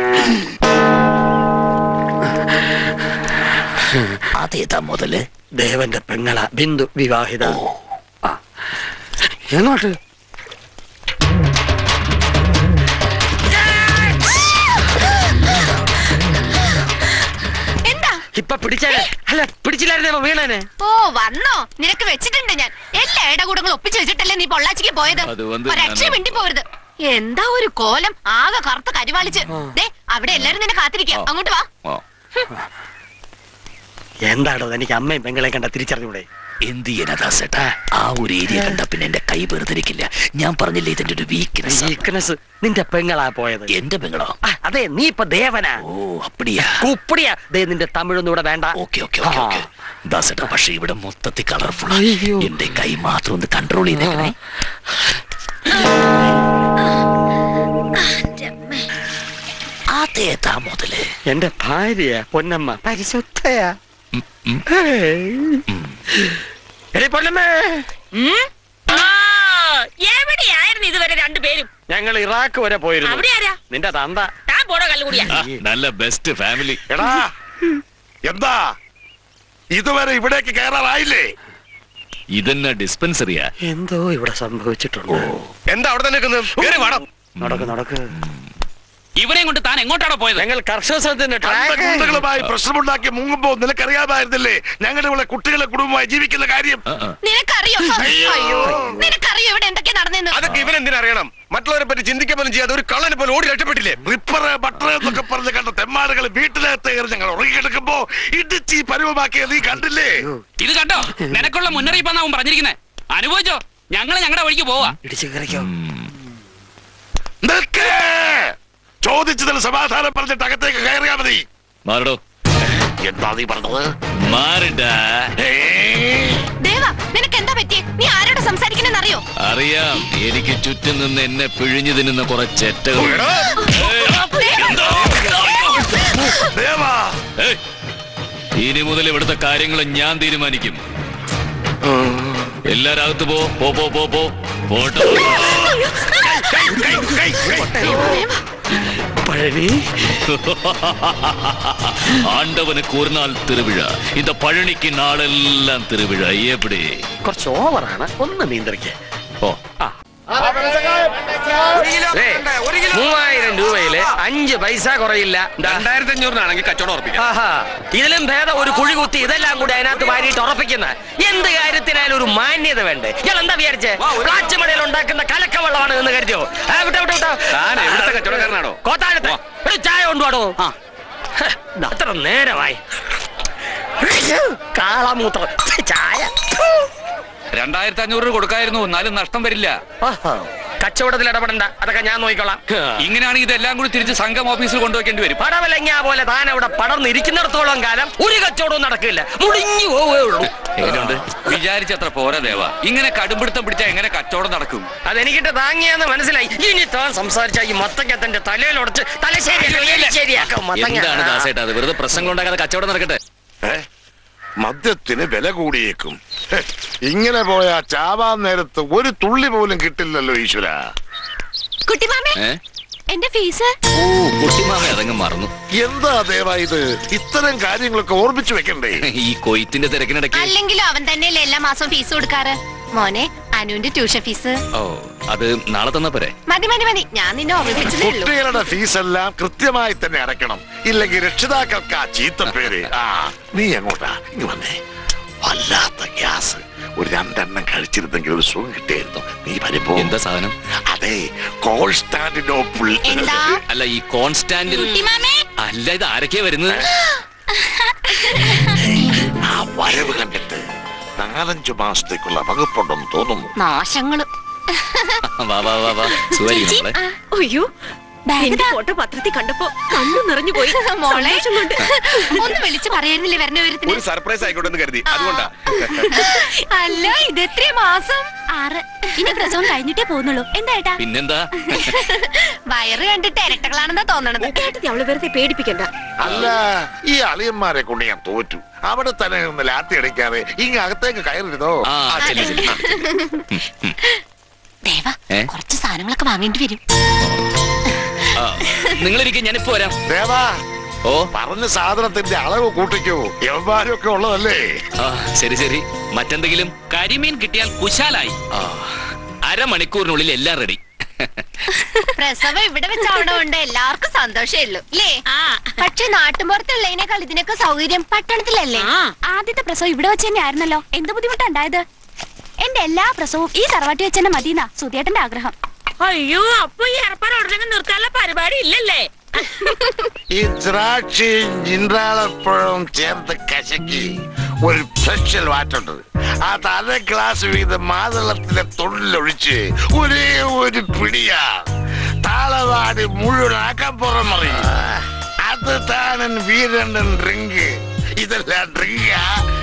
ആദ്യത്തെ മുതല് ദേവന്റെ പെങ്ങള ബിന്ദു വിവാഹിത ആ. എങ്ങോട്ട് എന്താ ഇപ്പൊ പിടിച്ചാലേ അല്ല പിടിച്ചില്ലായിരുന്നേ വീണനെ ഓ വന്നോ നിനക്ക് വെച്ചിട്ടുണ്ട് ഞാൻ എല്ലാ ഇടകൂടങ്ങളും ഒപ്പിച്ചു വെച്ചിട്ടല്ലേ നീ പൊള്ളാച്ചിക്ക് പോയത് അത് വന്ന് ഒരക്ഷരം ഞാന് മിണ്ടി പോരുത് എന്താ ഒരു കോലം ആകെ കറുത്ത കരിവാളിച്ച് ദേ അവിടെ എല്ലാരും നിന്നെ കാത്തിരിക്കാം അങ്ങോട്ട് വാ ഓ. എന്താടോ എനിക്ക് അമ്മയും പെങ്ങളെ കണ്ട തിരിച്ചറിഞ്ഞൂടെ എന്ത് ചെയ്യാനാ ആ ഒരു ഏരിയ കണ്ട പിന്നെ എന്റെ കൈ വെറുതിരിക്കില്ല ഞാൻ പറഞ്ഞില്ലേ ഇതിന്റെ ഒരു വീക്ക്നെസ് വീക്ക്നെസ് നിന്റെ പെങ്ങളാ പോയത് എന്റെ പെങ്ങളോ ആ, അതെ നീ ഇപ്പൊ ദേവനാ ഓ അപ്പടിയാ കുപ്പടിയാ ദേ നിന്റെ തമിഴൊന്നും ഇവിടെ വേണ്ട ഓക്കെ ഓക്കെ ഓക്കെ ഓക്കെ ദാസേട്ടാ പക്ഷെ ഇവിടെ മൊത്തത്തിൽ കളർഫുൾ എന്റെ കൈ മാത്രം ഒന്ന് കൺട്രോൾ ചെയ്തേക്കണേ അതേതാ മുതല് എന്റെ ഭാര്യ പൊന്നമ്മ പരിശുദ്ധയാ എടി പൊന്നമ്മേ ഉം? ആ, എവിടെയായിരുന്നു ഇതുവരെ രണ്ടുപേരും ഞങ്ങൾ ഇറാഖ് വരെ പോയിരുന്നു അവിടെ ആരാ നിന്റെ തന്ത താൻ പോടോ കല്ലുകൂടിയാ നല്ല ബെസ്റ്റ് ഫാമിലി എടാ എന്താ ഇതുവരെ ഇവിടേക്ക് കയറാറായില്ലേ ഇതെന്നെ ഡിസ്പെൻസറിയാ എന്തോ ഇവിടെ സംഭവിച്ചിട്ടുണ്ട് എന്താ അവിടെ തന്നെ നിൽക്കുന്നത്? കേറി വാടാ. നടക്ക് നടക്ക് ഇവനെയും കൊണ്ട് താൻ എങ്ങോട്ടാണോ പോയത് ഞങ്ങൾ കർഷക സംഘത്തിന്റെ കണ്ട track- ഗുണ്ടകളുമായി പ്രശ്നമുണ്ടാക്കി മുങ്ങുമ്പോ നിനക്കറിയാമായിരുന്നില്ലേ ഞങ്ങളുടെ ഇവിടെ കുട്ടികളെ കുടുംബമായി ജീവിക്കുന്ന കാര്യം നിനക്കറിയോ അയ്യോ നിനക്കറിയോ ഇവിടെ എന്തൊക്കെയാ നടന്നെന്ന് അതൊക്കെ ഇവനെന്തിനാ അറിയണം മറ്റുള്ളവരെ പറ്റി ചിന്തിക്കാൻ പോലും ചെയ്യാതെ ഒരു കള്ളനെ പോലെ ഓടി രക്ഷപ്പെട്ടില്ലേ റിപ്പറ് ബട്ടർ എന്നൊക്കെ പറഞ്ഞ് കണ്ട തെമ്മാടുകൾ വീട്ടിനകത്ത് കയറി ഞങ്ങൾ ഉറങ്ങിക്കിടക്കുമ്പോ ഇടിച്ച് പരുവമാക്കിയത് നീ കണ്ടില്ലേ ഇത് കണ്ടോ നിനക്കുള്ള മുന്നറിയിപ്പാണ് അവൻ പറഞ്ഞിരിക്കുന്നത് അനുഭവിച്ചോ ഞങ്ങള് ഞങ്ങളുടെ വഴിക്ക് പോവാ ഇടിച്ചു കയറിക്കോ നിൽക്ക് ചോദിച്ചതിൽ സമാധാനം പറഞ്ഞിട്ട് അകത്തേക്ക് കയറിയാ മതി മാറടോ എന്താ നീ പറഞ്ഞത് മാറിടാ ദേവ നിനക്ക് എന്താ പറ്റിയേ നീ ആരോട് സംസാരിക്കണെന്ന് അറിയോ അറിയാം എനിക്ക് ചുറ്റും നിന്ന് എന്നെ പിഴിഞ്ഞു തിന്നുന്ന കുറെ ചെറ്റകൾ ദേവാ ഏയ്, ഇനി മുതൽ ഇവിടുത്തെ കാര്യങ്ങൾ ഞാൻ തീരുമാനിക്കും എല്ലാരും അകത്ത് പോ പോ പോ പോ പോ പോട്ടോ പഴനി ஆண்டவனு கூறினால் திருவிழா இந்த பழனிக்கு நாளெல்லாம் திருவிழா எப்படி കുറച്ച് ഓവറാണ് ഒന്ന് നിയന്ത്രിക്കേ ഓ മൂവായിരം രൂപയില് അഞ്ച് പൈസ കുറയില്ല ദാ. രണ്ടായിരത്തി അഞ്ഞൂറിനാണെങ്കിൽ കച്ചവടം ഉറപ്പിക്കാം ആഹാ. ഇതിലും ഭേദം ഒരു കുഴി കുത്തി ഇതെല്ലാം കൂടി അതിനകത്ത് വാരിയിട്ട് ഉറപ്പിക്കുന്ന എന്ത് കാര്യത്തിനായാലും ഒരു മാന്യത വേണ്ടേ ഞാൻ എന്താ വിചാരിച്ചേ പ്ലാച്ചുമടയിൽ ഉണ്ടാക്കുന്ന കലക്കവെള്ളമാണ് എന്ന് കരുതിയോ ആ, വിട്ടോ വിട്ടോ വിട്ടോ താൻ എവിടുത്തെ കച്ചവടക്കാരനാണോ കോത്താഴത്ത് ഒരു ചായ കൊണ്ടുപോടോ അത്ര നേരമായി കാളമൂത്രം ചായ രണ്ടായിരത്തി അഞ്ഞൂറ് കൊടുക്കായിരുന്നു എന്നാലും നഷ്ടം വരില്ല ആഹാ. കച്ചവടത്തിൽ ഇടപെടണ്ട അതൊക്കെ ഞാൻ നോക്കിക്കോളാം ഇങ്ങനെയാണെങ്കിൽ ഇതെല്ലാം കൂടി തിരിച്ച് സംഘം ഓഫീസിൽ കൊണ്ടുവയ്ക്കേണ്ടി വരും പടവലങ്ങ പോലെ താൻ അവിടെ പടർന്നിരിക്കുന്നിടത്തോളം കാലം ഒരു കച്ചവടവും നടക്കില്ല മുടിഞ്ഞു പോവേ ഉള്ളൂ എങ്ങനെയുണ്ട് വിചാരിച്ചത്ര പോരാ ദേവ ഇങ്ങനെ കടുംപിടുത്തം പിടിച്ചാൽ എങ്ങനെ കച്ചവടം നടക്കും അതെനിക്കിട്ട് താങ്ങിയാന്ന് മനസ്സിലായി ഇനി താൻ സംസാരിച്ച ഈ മത്തങ്ങത്തിന്റെ തലയിലൊടച്ച് തലശ്ശേരി ശരിയാക്കാം മത്തങ്ങ എന്താണ് ദാസേട്ടാ അത് വെറുതെ പ്രശ്നം കൊണ്ടാക്കാതെ കച്ചവടം നടക്കട്ടെ ഏ? മദ്യത്തിന് വില കൂടിയേക്കും ഹെ, ഇങ്ങനെ പോയാ ചാവാൻ നേരത്ത് ഒരു തുള്ളി പോലും കിട്ടില്ലല്ലോ ഈശ്വര കുട്ടിമാമേ ഏ എന്റെ ഫീസ് ഓ കുട്ടിമാമ അതങ്ങ് മറന്നു എന്താ ദേവാ ഇത് ഇത്തരം കാര്യങ്ങളൊക്കെ ഓർമ്മിച്ചു വെക്കണ്ടേ ഈ കൊയ്ത്തിന്റെ തിരക്കിനിടയ്ക്ക് അല്ലെങ്കിലും അവൻ തന്നെയല്ലേ എല്ലാ മാസവും ഫീസ് കൊടുക്കാറ് മോനെ അനുവിന്റെ ട്യൂഷൻ ഫീസ് ഓ അത് നാളെ തന്നാ പോരെ മതി മതി മതി ഞാൻ നിന്നെ ഓർമ്മിപ്പിച്ചതേ ഉള്ളൂ കുട്ടികളുടെ ഫീസ് എല്ലാം കൃത്യമായി തന്നെ അടയ്ക്കണം ഇല്ലെങ്കിൽ രക്ഷിതാക്കൾക്ക് ആ ചീത്ത പേര് ആ നീ എങ്ങോട്ടാ ഇങ്ങ് വന്നേ വല്ലാത്ത ഗ്യാസ് ഒരു രണ്ടെണ്ണം കഴിച്ചിരുന്നെങ്കിൽ ഒരു സുഖം കിട്ടിയായിരുന്നു നീ വരുമ്പോ എന്താ സാധനം അതെ കോൺസ്റ്റാന്റിനോപ്പിൾ എന്താ അല്ല ഈ കോൺസ്റ്റാന്റ് കുട്ടിമാമേ അല്ല ഇത് ആരൊക്കെയാ വരുന്നത് ആ വരവ് കണ്ടിട്ട് നാലഞ്ചു മാസത്തേക്കുള്ള വകുപ്പുണ്ടെന്ന് തോന്നുന്നു നാശങ്ങള് വാ വാ വാ വാ സുഖായിരിക്കും മോളെ അയ്യോ എന്റെ ഫോട്ടോ പത്രത്തിൽ കണ്ടപ്പോ കണ്ണു നിറഞ്ഞു പോയി മോളെ സന്തോഷം കൊണ്ട് ഒന്ന് വിളിച്ചു പറയായിരുന്നില്ലേ വരണ വിവരത്തിന് ഒരു സർപ്രൈസ് ആയിക്കോട്ടെ എന്ന് കരുതി അതുകൊണ്ടാ അല്ല ഇത് എത്ര മാസം ആറ് ഇനി പ്രസവം കഴിഞ്ഞിട്ടേ പോകുന്നുള്ളൂ എന്താ ഏട്ടാ പിന്നെന്താ വയറ് കണ്ടിട്ട് ഇരട്ടകളാണെന്നാ തോന്നണത് ഏട്ടത്തി അവള് വെറുതെ പേടിപ്പിക്കണ്ട അല്ല ഈ അളിയന്മാരെ കൊണ്ട് ഞാൻ തോറ്റു അവിടെ തന്നെ നിന്ന് ലാത്തി അടിക്കാതെ ഇങ്ങ് അകത്തേക്ക് കയറിരുന്നോ ആ ചെല്ലു ചെല്ലു ദേവ ഏ? കുറച്ച് സാധനങ്ങളൊക്കെ വാങ്ങേണ്ടി വരും നിങ്ങളിരിക്കും ഞാനിപ്പോ വരാം ദേവാ ഓ പറഞ്ഞ സാധനത്തിന്റെ അളവ് കൂട്ടിക്കോ യവന്മാരൊക്കെ ഉള്ളതല്ലേ ആ ശരി ശരി മറ്റെന്തെങ്കിലും കരിമീൻ കിട്ടിയാൽ കുശാലായി അരമണിക്കൂറിനുള്ളിൽ എല്ലാം റെഡി പ്രസവം ഇവിടെ വെച്ച് അവിടെ ഉണ്ട് എല്ലാവർക്കും സന്തോഷമേ ഉള്ളൂ അല്ലേ പക്ഷെ നാട്ടുമ്പുറത്തുള്ളതിനേക്കാൾ ഇതിനൊക്കെ സൗകര്യം പട്ടണത്തിലല്ലേ ആദ്യത്തെ പ്രസവം ഇവിടെ വെച്ച് തന്നെ ആയിരുന്നല്ലോ എന്ത് ബുദ്ധിമുട്ടുണ്ടായത് എന്റെ എല്ലാ പ്രസവവും ഈ തറവാട്ടി വെച്ച് തന്നെ മതിയെന്നാ സുധിയേട്ടന്റെ ആഗ്രഹം അയ്യോ അപ്പൊ ഈ ഏർപ്പാട് ഉടനെ നിർത്താനുള്ള പരിപാടി ഇല്ലല്ലേ ഈ ദ്രാക്ഷയും ജിൻറാളപ്പഴവും ചേർത്ത് കശക്കി ഒരു സ്പെഷ്യൽ വാറ്റുണ്ട് അത് അര ഗ്ലാസ് വീതം മാതളത്തിലെ തൊഴിലൊഴിച്ച് ഒരേ ഒരു പിടിയാ താളവാടി മുഴുവനാക്കാൻ പുറമറി അത് താനൻ വീരണ്ടൻ ഡ്രിങ്ക് ഇതെല്ലാം ഡ്രിങ്കാ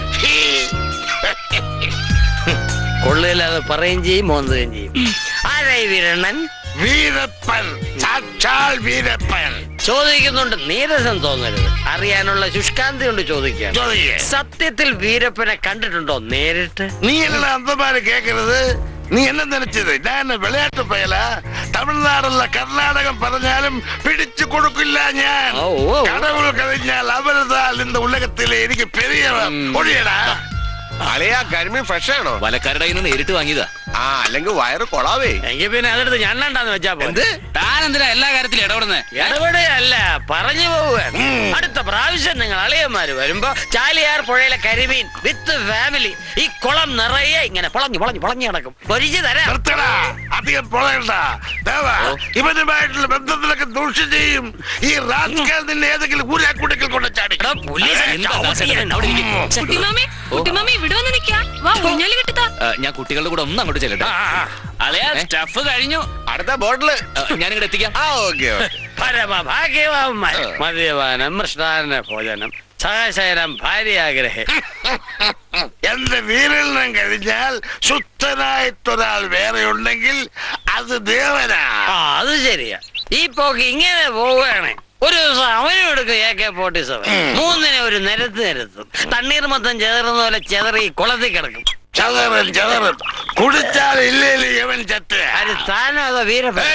കൊള്ളില്ലാതെ പറയുകയും ചെയ്യും മോന്തുകയും ചെയ്യും ആരായി വീരണ്ണൻ വീരപ്പൻ സാക്ഷാൽ വീരപ്പൻ ചോദിക്കുന്നുണ്ട് നീരസം തോന്നരുത് അറിയാനുള്ള ശുഷ്കാന്തി കൊണ്ട് ചോദിക്കുകയാണ് ചോദിക്കേ. സത്യത്തിൽ വീരപ്പനെ കണ്ടിട്ടുണ്ടോ നേരിട്ട് நீ என்ன அந்த மாதிரி கேக்குறது நீ என்ன நினைச்சது நான் என்ன விளையாட்டு பயல தமிழ்நாடுல கர்நாடகம் പറഞ്ഞാലും പിടിച്ചു കൊടുക്കില്ല ഞാൻ ഓ, ഓ. കടവുൾ കഴിഞ്ഞാൽ അവരുതാൽ இந்த ഉലകത്തിലെ എനിക്ക് പെരിയവൻ ഒഴിയടാ അളിയാ കരിമീൻ ഫ്രഷ് ആണോ വലക്കാരുടെ കയ്യിൽ നിന്ന് നേരിട്ട് വാങ്ങിയതാ ആ അല്ലെങ്കിൽ വയറ് കൊളാവേ എങ്കിൽ പിന്നെ അതെടുത്ത് ഞണ്ണണ്ടാന്ന് വെച്ചാ എന്ത് താൻ എന്തിനാ എല്ലാ കാര്യത്തിലും ഇടപെടുന്നേ ഇടപെടുകയല്ല പറഞ്ഞു പോവുകയാണ് അടുത്ത പ്രാവശ്യം നിങ്ങൾ അളിയന്മാര് വരുമ്പോ ചാലിയാർ പുഴയിലെ കരിമീൻ വിത്ത് ഫാമിലി ഈ കുളം നിറയെ ഇങ്ങനെ പൊളഞ്ഞു പൊളഞ്ഞു പൊളഞ്ഞു കിടക്കും പൊരിച്ചു തരാം നിർത്തടാ അധികം പൊളയണ്ട ദേവ ഇവനുമായിട്ടുള്ള ബന്ധത്തിലൊക്കെ ദൂഷ്യം ചെയ്യും ഈ റാസ്കൽ നിന്നെ ഏതെങ്കിലും ഊരാക്കൂട്ടത്തിൽ കൊണ്ട് ചാടി എടാ, പോലീസ് കുട്ടിമാമി കുട്ടിമാമി ഇവിടെ വന്ന് നിക്കാ വാ ഊഞ്ഞാല് കെട്ടുതാ ഞാൻ കുട്ടികളുടെ കൂടെ ഒന്ന് അങ്ങോട്ട് ചെല്ലട്ടെ അളയാ സ്റ്റഫ് കഴിഞ്ഞു അടുത്ത ബോട്ടില് ഞാൻ ഇങ്ങോട്ട് എത്തിക്കാം ആ ഓക്കെ ഓക്കെ പരമഭാഗ്യവാന്മാർ മദ്യപാനം മൃഷ്ടാന ഭോജനം സഹശയനം ഭാര്യാഗ്രഹം എന്റെ വീരലിനം കഴിഞ്ഞാൽ ശുദ്ധനായിട്ടൊരാൾ വേറെ ഉണ്ടെങ്കിൽ അത് ദേവനാ ആ അത് ശരിയാ ഈ പോക്ക് ഇങ്ങനെ പോവുകയാണ് ഒരു ദിവസം അവനും എടുക്കും എ കെ ഫോർട്ടി സെവൻ മൂന്നിനെ ഒരു നിരത്ത് നിരത്തും തണ്ണീർ മൊത്തം ചെതറുന്ന പോലെ ചെതറി കുളത്തിൽ കിടക്കും ചതറൻ ചതറൻ കുടിച്ചാൽ ഇല്ലേലും ഇവൻ ചത്ത് അത് താനോ അതോ വീരപ്പൻ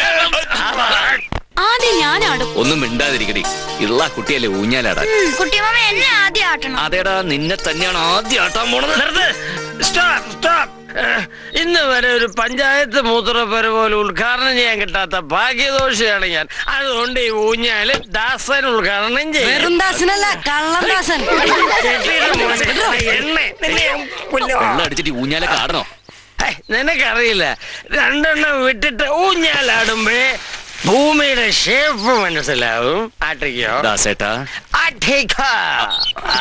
ആദ്യം ഞാനാടും ഒന്നും മിണ്ടാതിരിക്കടി ഇള്ള കുട്ടിയല്ലേ ഊഞ്ഞാലാടാൻ കുട്ടിമാമ എന്നെ ആദ്യം ആട്ടണം അതേടാ നിന്നെ തന്നെയാണ് ആദ്യം ആട്ടാൻ പോണത് നിർത്ത് സ്റ്റോപ്പ് സ്റ്റോപ്പ് ഇന്ന് വരെ ഒരു പഞ്ചായത്ത് മൂത്രപ്പര പോലെ ഉദ്ഘാടനം ചെയ്യാൻ കിട്ടാത്ത ഭാഗ്യദോഷിയാണ് ഞാൻ അതുകൊണ്ട് ഈ ഊഞ്ഞാല് ദാസൻ ഉദ്ഘാടനം ചെയ്യും വെറും ദാസനല്ല കള്ളദാസൻ കെട്ടിയിട മോനെ. എണ്ണ. നിന്നെ ഞാൻ കൊല്ലും. വെള്ളം അടിച്ചിട്ട് ഈ ഊഞ്ഞാലൊക്കെ ആടണോ ഹൈ, നിനക്കറിയില്ല രണ്ടെണ്ണം വിട്ടിട്ട് ഊഞ്ഞാലാടുമ്പേ ഭൂമിയുടെ ഷേപ്പ് മനസ്സിലാവും ആട്ടിക്കോ ദാസേട്ടാ ആട്ടിക്കോ ആ.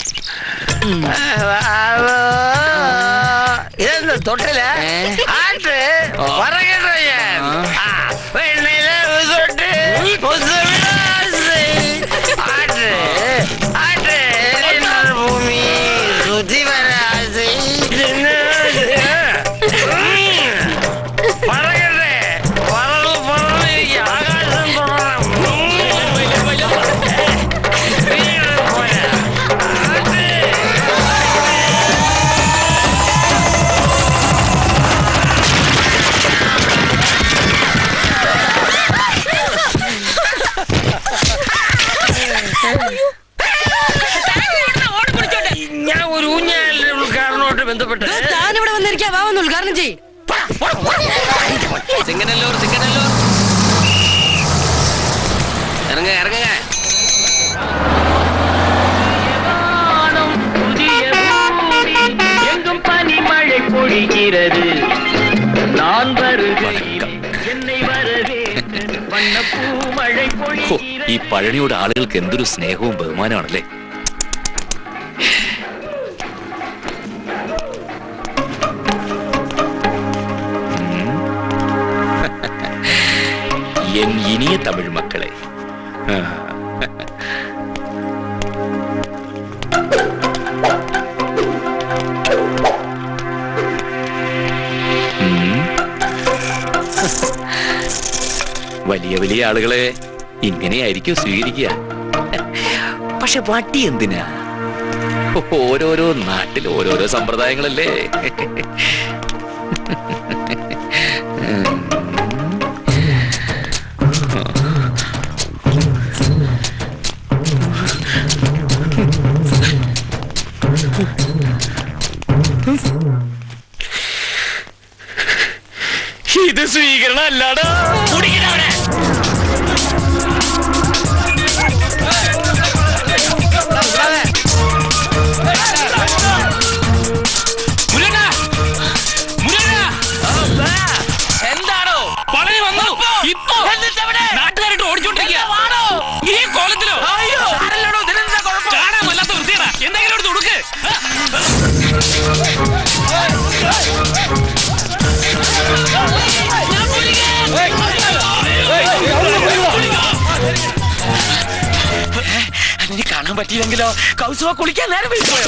ഇതെന്താ തൊട്ടില്ല ആട്ട് പറയട്ടോ ഞാൻ ആ, പെണ്ണിലെ ഉസോട്ട് ഉസവിടാസി. ആട്ട് ആട്ട് എന്നൊരു ഭൂമി സുധി വരാസി പറയട്ടെ പറന്നു പറന്ന് എനിക്ക് ആകാശം തൊടണം വീട് പോയാ ആട്ട് ഞാൻ ഒരു ഊഞ്ഞാലിന്റെ ഉദ്ഘാടനമായിട്ട് ബന്ധപ്പെട്ട് താൻ ഇവിടെ വന്നിരിക്കാ വാ വന്ന് ഉദ്ഘാടനം ചെയ് സിംഗനല്ലൂർ സിംഗനല്ലൂർ ഇറങ്ങ ഇറങ്ങ எங்கும் பனிமழை பொழிகிறது நான் வருகிறேன் என்னை வரவேற்று வண்ணப்பூ மழை ഹോ, பொழிகிறது ഈ പഴനിയുടെ ആളുകൾക്ക് എന്തൊരു സ്നേഹവും ബഹുമാനമാണല്ലേ എൻ ഇനിയ തമിഴ് മക്കളെ ആ. ഉം. വലിയ വലിയ ആളുകളെ ഇങ്ങനെയായിരിക്കും സ്വീകരിക്കുക പക്ഷെ വട്ടി എന്തിനാ ഓരോരോ നാട്ടിൽ ഓരോരോ സമ്പ്രദായങ്ങളല്ലേ ഇത് സ്വീകരണം അല്ലാടാ കുടിക്കണവിടെ എന്താണോ പഴയ വന്നു ഇപ്പൊ നാട്ടുകാരായിട്ട് ഓടിച്ചോണ്ടിരിക്കുക ഈ കോലത്തിലോ കാണാൻ വല്ലാത്ത വൃത്തിയടാ എന്തെങ്കിലും എടുത്ത് കൊടുക്ക് ആ. പറ്റിയില്ലെങ്കിലോ കൗസുവ കുളിക്കാൻ നേരം വിളിച്ചു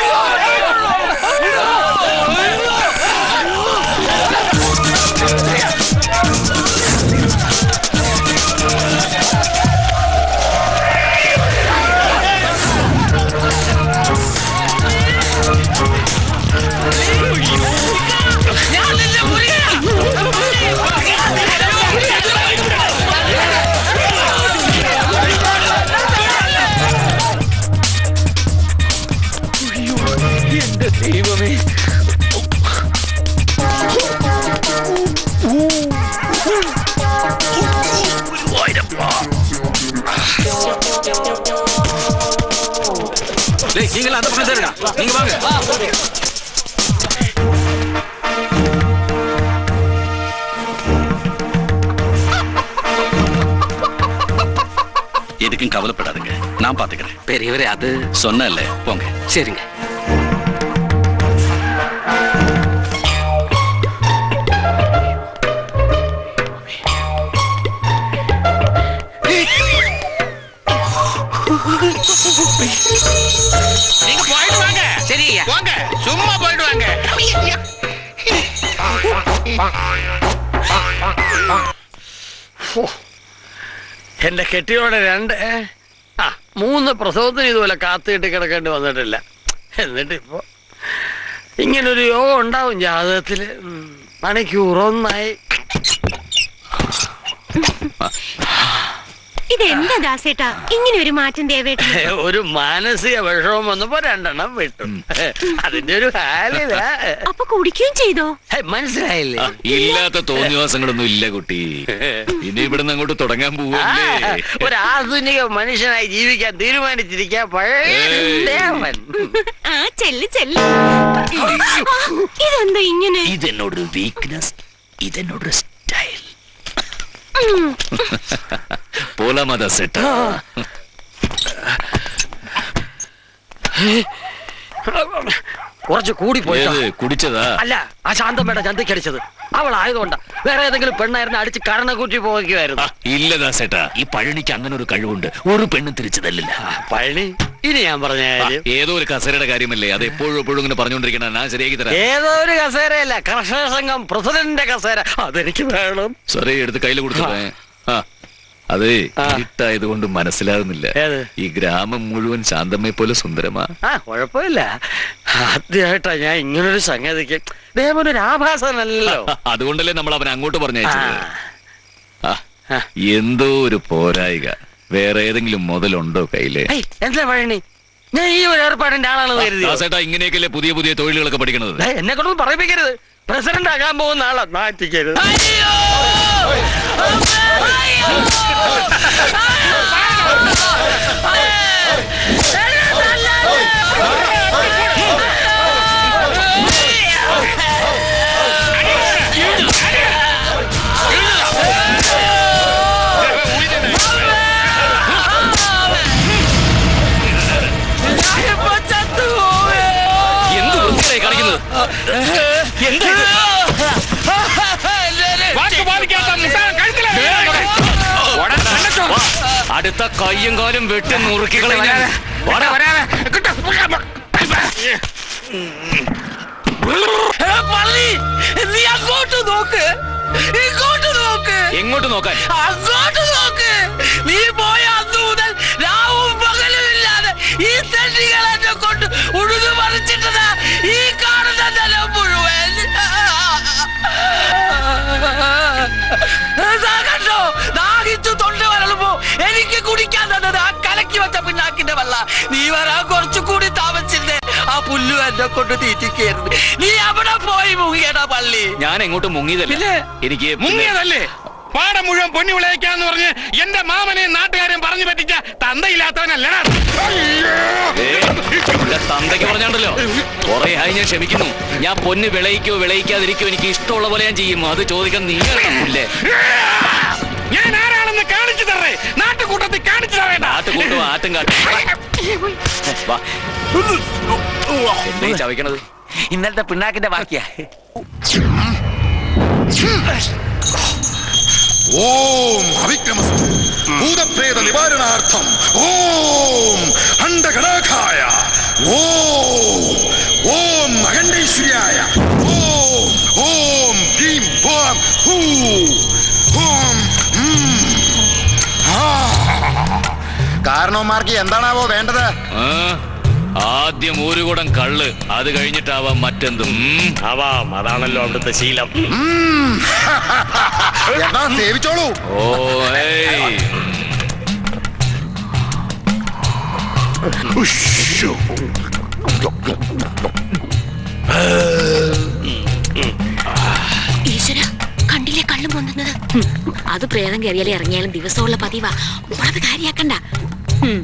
എന്റെ ദൈവമേ நீங்கள் அந்த பக்கம் இருங்க நீங்க வாங்க எதுக்கும் கவலைப்படாதுங்க நான் பாத்துக்கிறேன் பெரியவரே அது சொன்னல போங்க சரிங்க நீங்க போயிட்டு வாங்க சரி வாங்க சும்மா போயிட்டு வாங்க എന്റെ കെട്ടിയോടെ രണ്ട് ഏ? ആ മൂന്ന് പ്രസവത്തിന് ഇതുപോലെ കാത്തുകെട്ടി കിടക്കേണ്ടി വന്നിട്ടില്ല എന്നിട്ട് ഇപ്പൊ ഇങ്ങനൊരു യോഗം ഉണ്ടാവും ജാതകത്തില് ഉം, മണിക്കൂറൊന്നായി ഇതെന്താ ദാസേട്ടാ ഇങ്ങനെ ഒരു മാറ്റം ദേവേട്ടന് ഒരു മാനസിക വിഷമം വന്നപ്പോ രണ്ടെണ്ണം വിട്ടു അതിന്റെ ഒരു ഹാലില അപ്പൊ കുടിക്കുകയും ചെയ്തോ മനസ്സിലായില്ലേ ഇല്ലാത്ത തോന്നിവാസങ്ങളൊന്നും ഇല്ല കുട്ടി ഇനി ഇവിടുന്ന് അങ്ങോട്ട് തുടങ്ങാൻ പോവല്ലേ ആ, ഒരു ആധുനിക മനുഷ്യനായി ജീവിക്കാൻ തീരുമാനിച്ചിരിക്കാൻ പഴയ ദേവൻ ആ ചെല്ല് ചെല്ല് ഇതെന്താ ഇങ്ങനെ ഇതെന്നോടൊരു വീക്ക്നെസ് ഇതെന്നോടൊരു സ്റ്റൈൽ ഉം. പോലാമത സെറ്റ് കുറച്ച് കൂടി പോയി ഏത് കുടിച്ചതാ അല്ല ആ ശാന്തമ്മയുടെ ചന്തയ്ക്ക് അടിച്ചത് അവളായതുകൊണ്ടാ വേറെ ഏതെങ്കിലും പെണ്ണായിരുന്നു അടിച്ച് കരണക്കുറ്റി പോവുകയായിരുന്നു ഇല്ലതാ സേട്ടാ ഈ പഴനിക്ക് അങ്ങനെ ഒരു കഴിവുണ്ട് ഒരു പെണ്ണും തിരിച്ചതല്ല പഴനി ഇനി ഞാൻ പറഞ്ഞ കാര്യം ഏതോ ഒരു കസേരയുടെ കാര്യമല്ലേ അത് എപ്പോഴും എപ്പോഴും ഇങ്ങനെ പറഞ്ഞുകൊണ്ടിരിക്കണ ഞാൻ ശരിയാക്കി തരാം ഏതോ ഒരു കസേരയല്ല കർഷക സംഘം പ്രസിഡന്റിന്റെ കസേര അതെനിക്ക് വേണം സോറി എടുത്ത് കയ്യിൽ കൊടുത്തേ ആ അതെ ഇരുട്ടായത് കൊണ്ട് മനസ്സിലാകുന്നില്ല ഈ ഗ്രാമം മുഴുവൻ ശാന്തമ്മയെ പോലെ സുന്ദരമാ ആ കുഴപ്പമില്ല ആദ്യമായിട്ടാ ഞാൻ ഇങ്ങനൊരു സംഗതിക്ക് ദേവനൊരു ആഭാസനല്ലോ അതുകൊണ്ടല്ലേ നമ്മൾ അവനെ അങ്ങോട്ട് പറഞ്ഞയച്ചത് ആ, എന്തോ ഒരു പോരായിക വേറെ ഏതെങ്കിലും മുതലുണ്ടോ കയ്യില് ഏയ്, എന്താ പഴനി ഞാൻ ഈ ഒരു ഏർപ്പാടിന്റെ ആളാണെന്ന് കരുതി ദാസേട്ടാ ഇങ്ങനെയൊക്കെയല്ലേ പുതിയ പുതിയ തൊഴിലുകളൊക്കെ പഠിക്കണത് എന്നെ കൊണ്ടൊന്നും പറയിപ്പിക്കരുത് പ്രസിഡന്റ് ആകാൻ പോകുന്ന ആളാ നാറ്റിക്കരുത് എന്ത് വൃത്തിയായി കാണിക്കുന്നത് എന്താ ഇത്? വാക്ക് പാലിക്കാത്ത മുട്ടാൻ കഴുത്തിലെ വാ, അടുത്ത കയ്യും കാലും വെട്ടി നുറുക്കി കളഞ്ഞാൽ പള്ളി നീ അങ്ങോട്ട് നോക്ക് ഇങ്ങോട്ട് നോക്ക് എങ്ങോട്ട് നോക്കാൻ അങ്ങോട്ട് നോക്ക് നീ പോയ അന്ന് മുതൽ രാവും പകലും ഇല്ലാതെ ഈ തെണ്ടികൾ എന്നെ കൊണ്ട് ഉഴുതു മറിച്ചിട്ടതാ ഈ കാണുന്ന നിലം മുഴുവൻ ദാ കണ്ടോ ദാഹിച്ചു തൊണ്ട വരളുമ്പോ എനിക്ക് കുടിക്കാൻ തന്നത് ആ കലക്കി വെച്ച പിന്നാക്കിന്റെ വെള്ള നീ വരാൻ കുറച്ചുകൂടി താമസിച്ചിരുന്നേ ആ പുല്ലു എന്നെ കൊണ്ട് തീറ്റിക്കായിരുന്നു നീ അവിടെ പോയി മുങ്ങിയടാ പള്ളി ഞാൻ എങ്ങോട്ട് മുങ്ങിയതല്ല എനിക്ക് മുങ്ങിയതല്ലേ പാടം മുഴുവൻ പൊന്നി വിളയിക്കാന്ന് പറഞ്ഞ് എന്റെ മാമനെയും നാട്ടുകാരെയും പറഞ്ഞു പറ്റിച്ച തന്തയില്ലാത്തവനല്ലടാ ഇവിടെ തന്തയ്ക്ക് പറഞ്ഞാണ്ടല്ലോ കുറെ ആയി ഞാൻ ക്ഷമിക്കുന്നു ഞാൻ പൊന്ന് വിളയിക്കോ വിളയിക്കാതിരിക്കോ എനിക്ക് ഇഷ്ടമുള്ള പോലെ ഞാൻ ചെയ്യും അത് ചോദിക്കാൻ നീ ഇല്ലേ ഞാൻ ആരാണെന്ന് കാണിച്ചു തരേ നാട്ടുകൂട്ടത്തിൽ കാണിച്ചു തരേണ്ട ആട്ടുകൂട്ടും ആട്ടും കാട്ടും വാ എന്തേ ചവയ്ക്കണത് ഇന്നലത്തെ പിണ്ണാക്കിന്റെ ബാക്കിയാ ഓം അവിക്രമസ്തു ഭൂതപ്രേത നിവാരണാർത്ഥം ഓം അണ്ടകടാഖായ ഓം ഓം അഖണ്ഡേശ്വര്യായ ഓം ഓം ഭീം ഭോം ഹൂ ഓം ഉം. ആ. കാരണവന്മാർക്ക് എന്താണാവോ വേണ്ടത് ആ, ആദ്യം ഒരു കുടം കള്ള് അത് കഴിഞ്ഞിട്ടാവാം മറ്റെന്തും ഉം. ആവാം അതാണല്ലോ അവിടുത്തെ ശീലം എന്നാ സേവിച്ചോളൂ ഓ ഏയ് ഉശ്ശോ. ഈശ്വര കണ്ടില്ലേ കള്ളു പൊന്തുന്നത് അത് പ്രേതം കയറിയാലേ ഇറങ്ങിയാലും ദിവസമുള്ള പതിവാ അത് കാര്യാക്കണ്ട ഉം.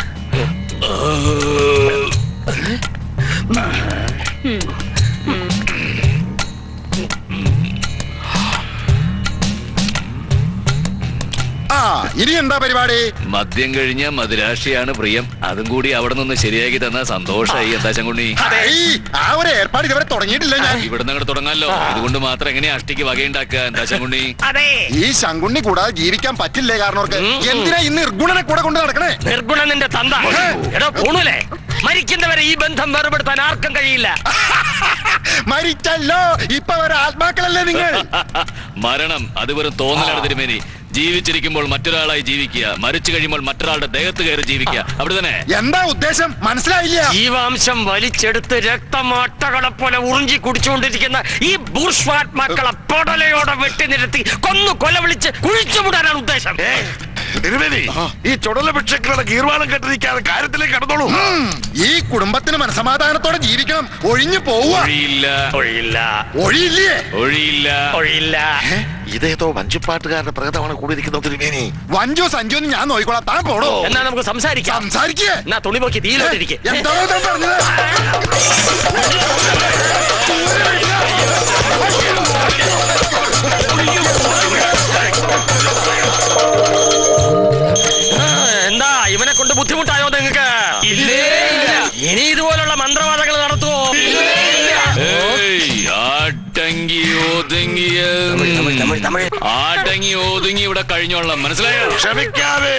ആ ഇനി എന്താ പരിപാടി മദ്യം കഴിഞ്ഞ മധുരാശിയാണ് പ്രിയം അതും കൂടി അവിടെ നിന്ന് ശരിയാക്കി തന്ന സന്തോഷായി എന്താ ചങ്കുണ്ണി ഏയ്, ആ ഒരു ഏർപ്പാട് ഇതുവരെ തുടങ്ങിയിട്ടില്ല ഞാൻ ഇവിടുന്ന് അങ്ങോട്ട് തുടങ്ങാലോ ഇതുകൊണ്ട് മാത്രം എങ്ങനെയാ അഷ്ടിക്ക് വകയുണ്ടാക്കുക എന്താ ചങ്കുണ്ണി ഈ ശങ്കുണ്ണി കൂടാതെ ജീവിക്കാൻ പറ്റില്ലേ കാരണവർക്ക് എന്തിനാ ഇന്ന് നിർഗുണനെ കൂടെ കൊണ്ട് നടക്കണേ നിർഗുണ നിന്റെ തന്ത എടോ പോണൂലേ മരിക്കുന്നവരെ ഈ ബന്ധം വേർപെടുത്താൻ ആർക്കും കഴിയില്ല മരിച്ചല്ലോ ഇപ്പൊ ഒരു ആത്മാക്കളല്ലേ നിങ്ങൾ മരണം അത് വെറും തോന്നലാണ് തിരുമേനി ജീവിച്ചിരിക്കുമ്പോൾ മറ്റൊരാളായി ജീവിക്കുക മരിച്ചു കഴിയുമ്പോൾ മറ്റൊരാളുടെ ദേഹത്ത് കയറി ജീവിക്കുക അവിടെ തന്നെ എന്താ ഉദ്ദേശം മനസ്സിലായില്ല ജീവാംശം വലിച്ചെടുത്ത് രക്തമാട്ടകളെ പോലെ ഉറിഞ്ചി കുടിച്ചുകൊണ്ടിരിക്കുന്ന ഈ ബൂർഷ്വാത്മാക്കളെ പൊടലയോടെ വെട്ടി നിരത്തി കൊന്നു കൊല വിളിച്ച് കുഴിച്ചുമുടാനാണ് ഉദ്ദേശം തിരുമേനി ഈ ചുടല ഭിക്ഷക്കളുടെ ഗീർവാണം കെട്ടിരിക്കാതെ കാര്യത്തിലേക്ക് കടന്നോളൂ ഉം, ഈ കുടുംബത്തിന് മനസമാധാനത്തോടെ ജീവിക്കണം ഒഴിഞ്ഞു പോവുക ഒഴിയില്ല ഒഴിയില്ല ഒഴിയില്ലേ ഒഴിയില്ല ഒഴിയില്ല ഇതേതോ വഞ്ചിപ്പാട്ടുകാരുടെ പ്രേതമാണ് കൂടിയിരിക്കുന്നത് തിരുമേനി വഞ്ചു സഞ്ജു എന്ന് ഞാൻ നോക്കിക്കോളാം താൻ പോടോ എന്നാ നമുക്ക് സംസാരിക്കാം സംസാരിക്കേ എന്നാ തുണി നോക്കി തീയിലോട്ടിരിക്കെ എന്താണോ താൻ പറഞ്ഞത് എന്താ ഇവനെ കൊണ്ട് ബുദ്ധിമുട്ടായോ നിങ്ങൾക്ക് ഇനി ഇതുപോലുള്ള മന്ത്രവാദങ്ങൾ നടത്തുവോ ഏയ്, ആട്ടങ്കി ഒതുങ്ങിയ ആട്ടങ്ങി ഒതുങ്ങി ഇവിടെ കഴിഞ്ഞോളാം മനസ്സിലായോ ക്ഷമിക്കാതെ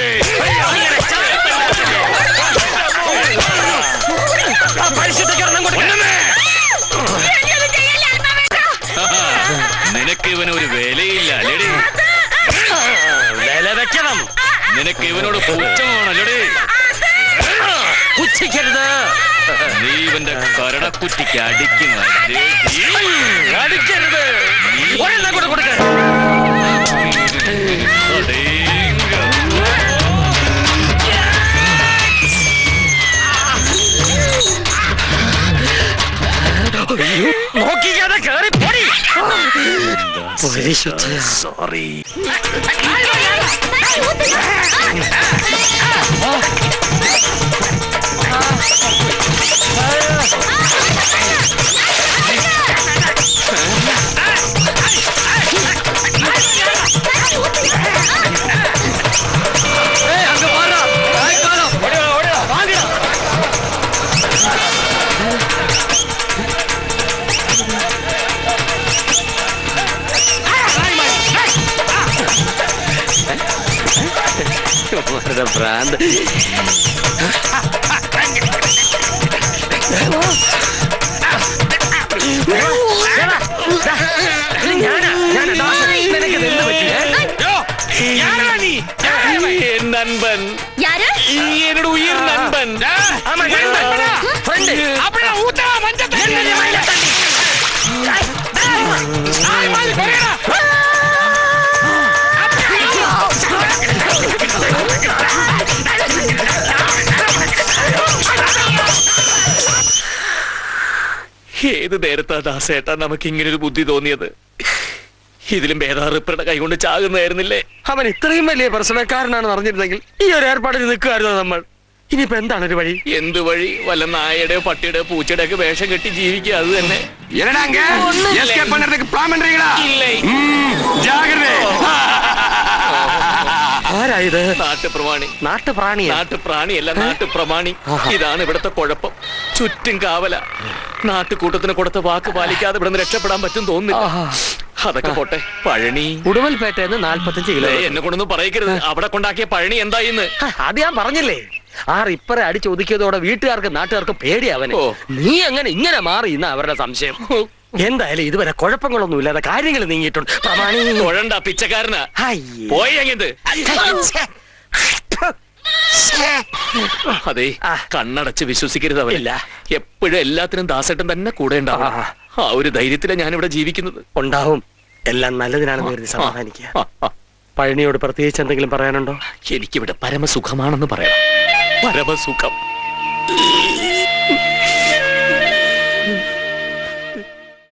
ആ പരിശുദ്ധീകരണം കൊടുക്കണമേ നിനക്ക് ഇവന് ഒരു വിലയില്ല അല്ലേടി വില വെക്കണം നിനക്ക് ഇവനോട് പുച്ഛമാണല്ലേടി പുച്ഛിക്കരുത് നീ ഇവന്റെ കരടക്കുറ്റിക്ക് അടിക്കുന്നല്ലേ അടിക്കരുത് ഒരെണ്ണം കൂടെ കൊടുക്ക നോക്കിക്കാതെ കേറി പൊടി സോറി ഭ്രാന്ത് ഞാനാ ഞാനാ ദാസൻ നിനക്ക് എന്ത് പറ്റി என் நண்பன் யாரு என்னோட உயிர் நண்பன் ஆமா நண்பன் ஃப்ரெண்ட் அப்படியே ஊத்தா மஞ்சத்தை ഏത് നേരത്താ ദാസേട്ടാ നമുക്ക് ഇങ്ങനെ ഒരു ബുദ്ധി തോന്നിയത് ഇതിലും ഭേദാറിപ്പയുടെ കൈകൊണ്ട് ചാകുന്നതായിരുന്നില്ലേ അവൻ ഇത്രയും വലിയ പ്രശ്നക്കാരനാണെന്ന് അറിഞ്ഞിരുന്നെങ്കിൽ ഈ ഒരു ഏർപ്പാടിൽ നിൽക്കുമായിരുന്നു നമ്മൾ ഇനിയിപ്പോ എന്താണ് ഒരു വഴി എന്ത് വഴി വല്ല നായയുടെയോ പട്ടിയുടെയോ പൂച്ചയുടെ ഒക്കെ വേഷം കെട്ടി ജീവിക്കുക അത് തന്നെ என்னடாங்க எஸ்கேப் பண்றதுக்கு பிளான் பண்றீங்களா இல்லை ஜாகிரதை ആരായത് നാട്ടുപ്രമാണി നാട്ടുപ്രാണിയാ നാട്ടുപ്രാണിയല്ല നാട്ടുപ്രമാണി ഇതാണ് ഇവിടുത്തെ കുഴപ്പം ചുറ്റും കാവല നാട്ടുകൂട്ടത്തിന് കൊടുത്ത വാക്ക് പാലിക്കാതെ ഇവിടെ നിന്ന് രക്ഷപ്പെടാൻ പറ്റും തോന്നുന്നില്ല അതൊക്കെ പോട്ടെ പഴനി ഉടുമൽപേട്ടയെന്ന് നാൽപ്പത്തഞ്ച് കിലോ ദേ, എന്നെ കൊണ്ടൊന്നും പറയരുത് അവിടെ കൊണ്ടാക്കിയ പഴനി എന്തായിന്ന് അത് ഞാൻ പറഞ്ഞില്ലേ ആ റിപ്പറെ അടിച്ച് ഒതുക്കിയതോടെ വീട്ടുകാർക്ക് നാട്ടുകാർക്ക് പേടിയാവനെ നീ അങ്ങനെ ഇങ്ങനെ മാറി ഇന്ന അവരുടെ സംശയം എന്തായാലും ഇതുവരെ കുഴപ്പങ്ങളൊന്നും ഇല്ലാതെ കാര്യങ്ങൾ നീങ്ങിയിട്ടുണ്ട് പ്രമാണി തൊഴണ്ട പിച്ചക്കാരനാ പോയി അങ്ങത് അതെ കണ്ണടച്ച് വിശ്വസിക്കരുത് അവനില്ല എപ്പോഴും എല്ലാത്തിനും ദാസേട്ടൻ തന്നെ കൂടെ ഉണ്ടാവും ആ ഒരു ധൈര്യത്തിലാണ് ഞാനിവിടെ ജീവിക്കുന്നത് ഉണ്ടാവും എല്ലാം നല്ലതിനാണെന്ന് കരുതി സമാധാനിക്കുക പഴനിയോട് പ്രത്യേകിച്ച് എന്തെങ്കിലും പറയാനുണ്ടോ എനിക്കിവിടെ പരമസുഖമാണെന്ന് പറയാം പരമസുഖം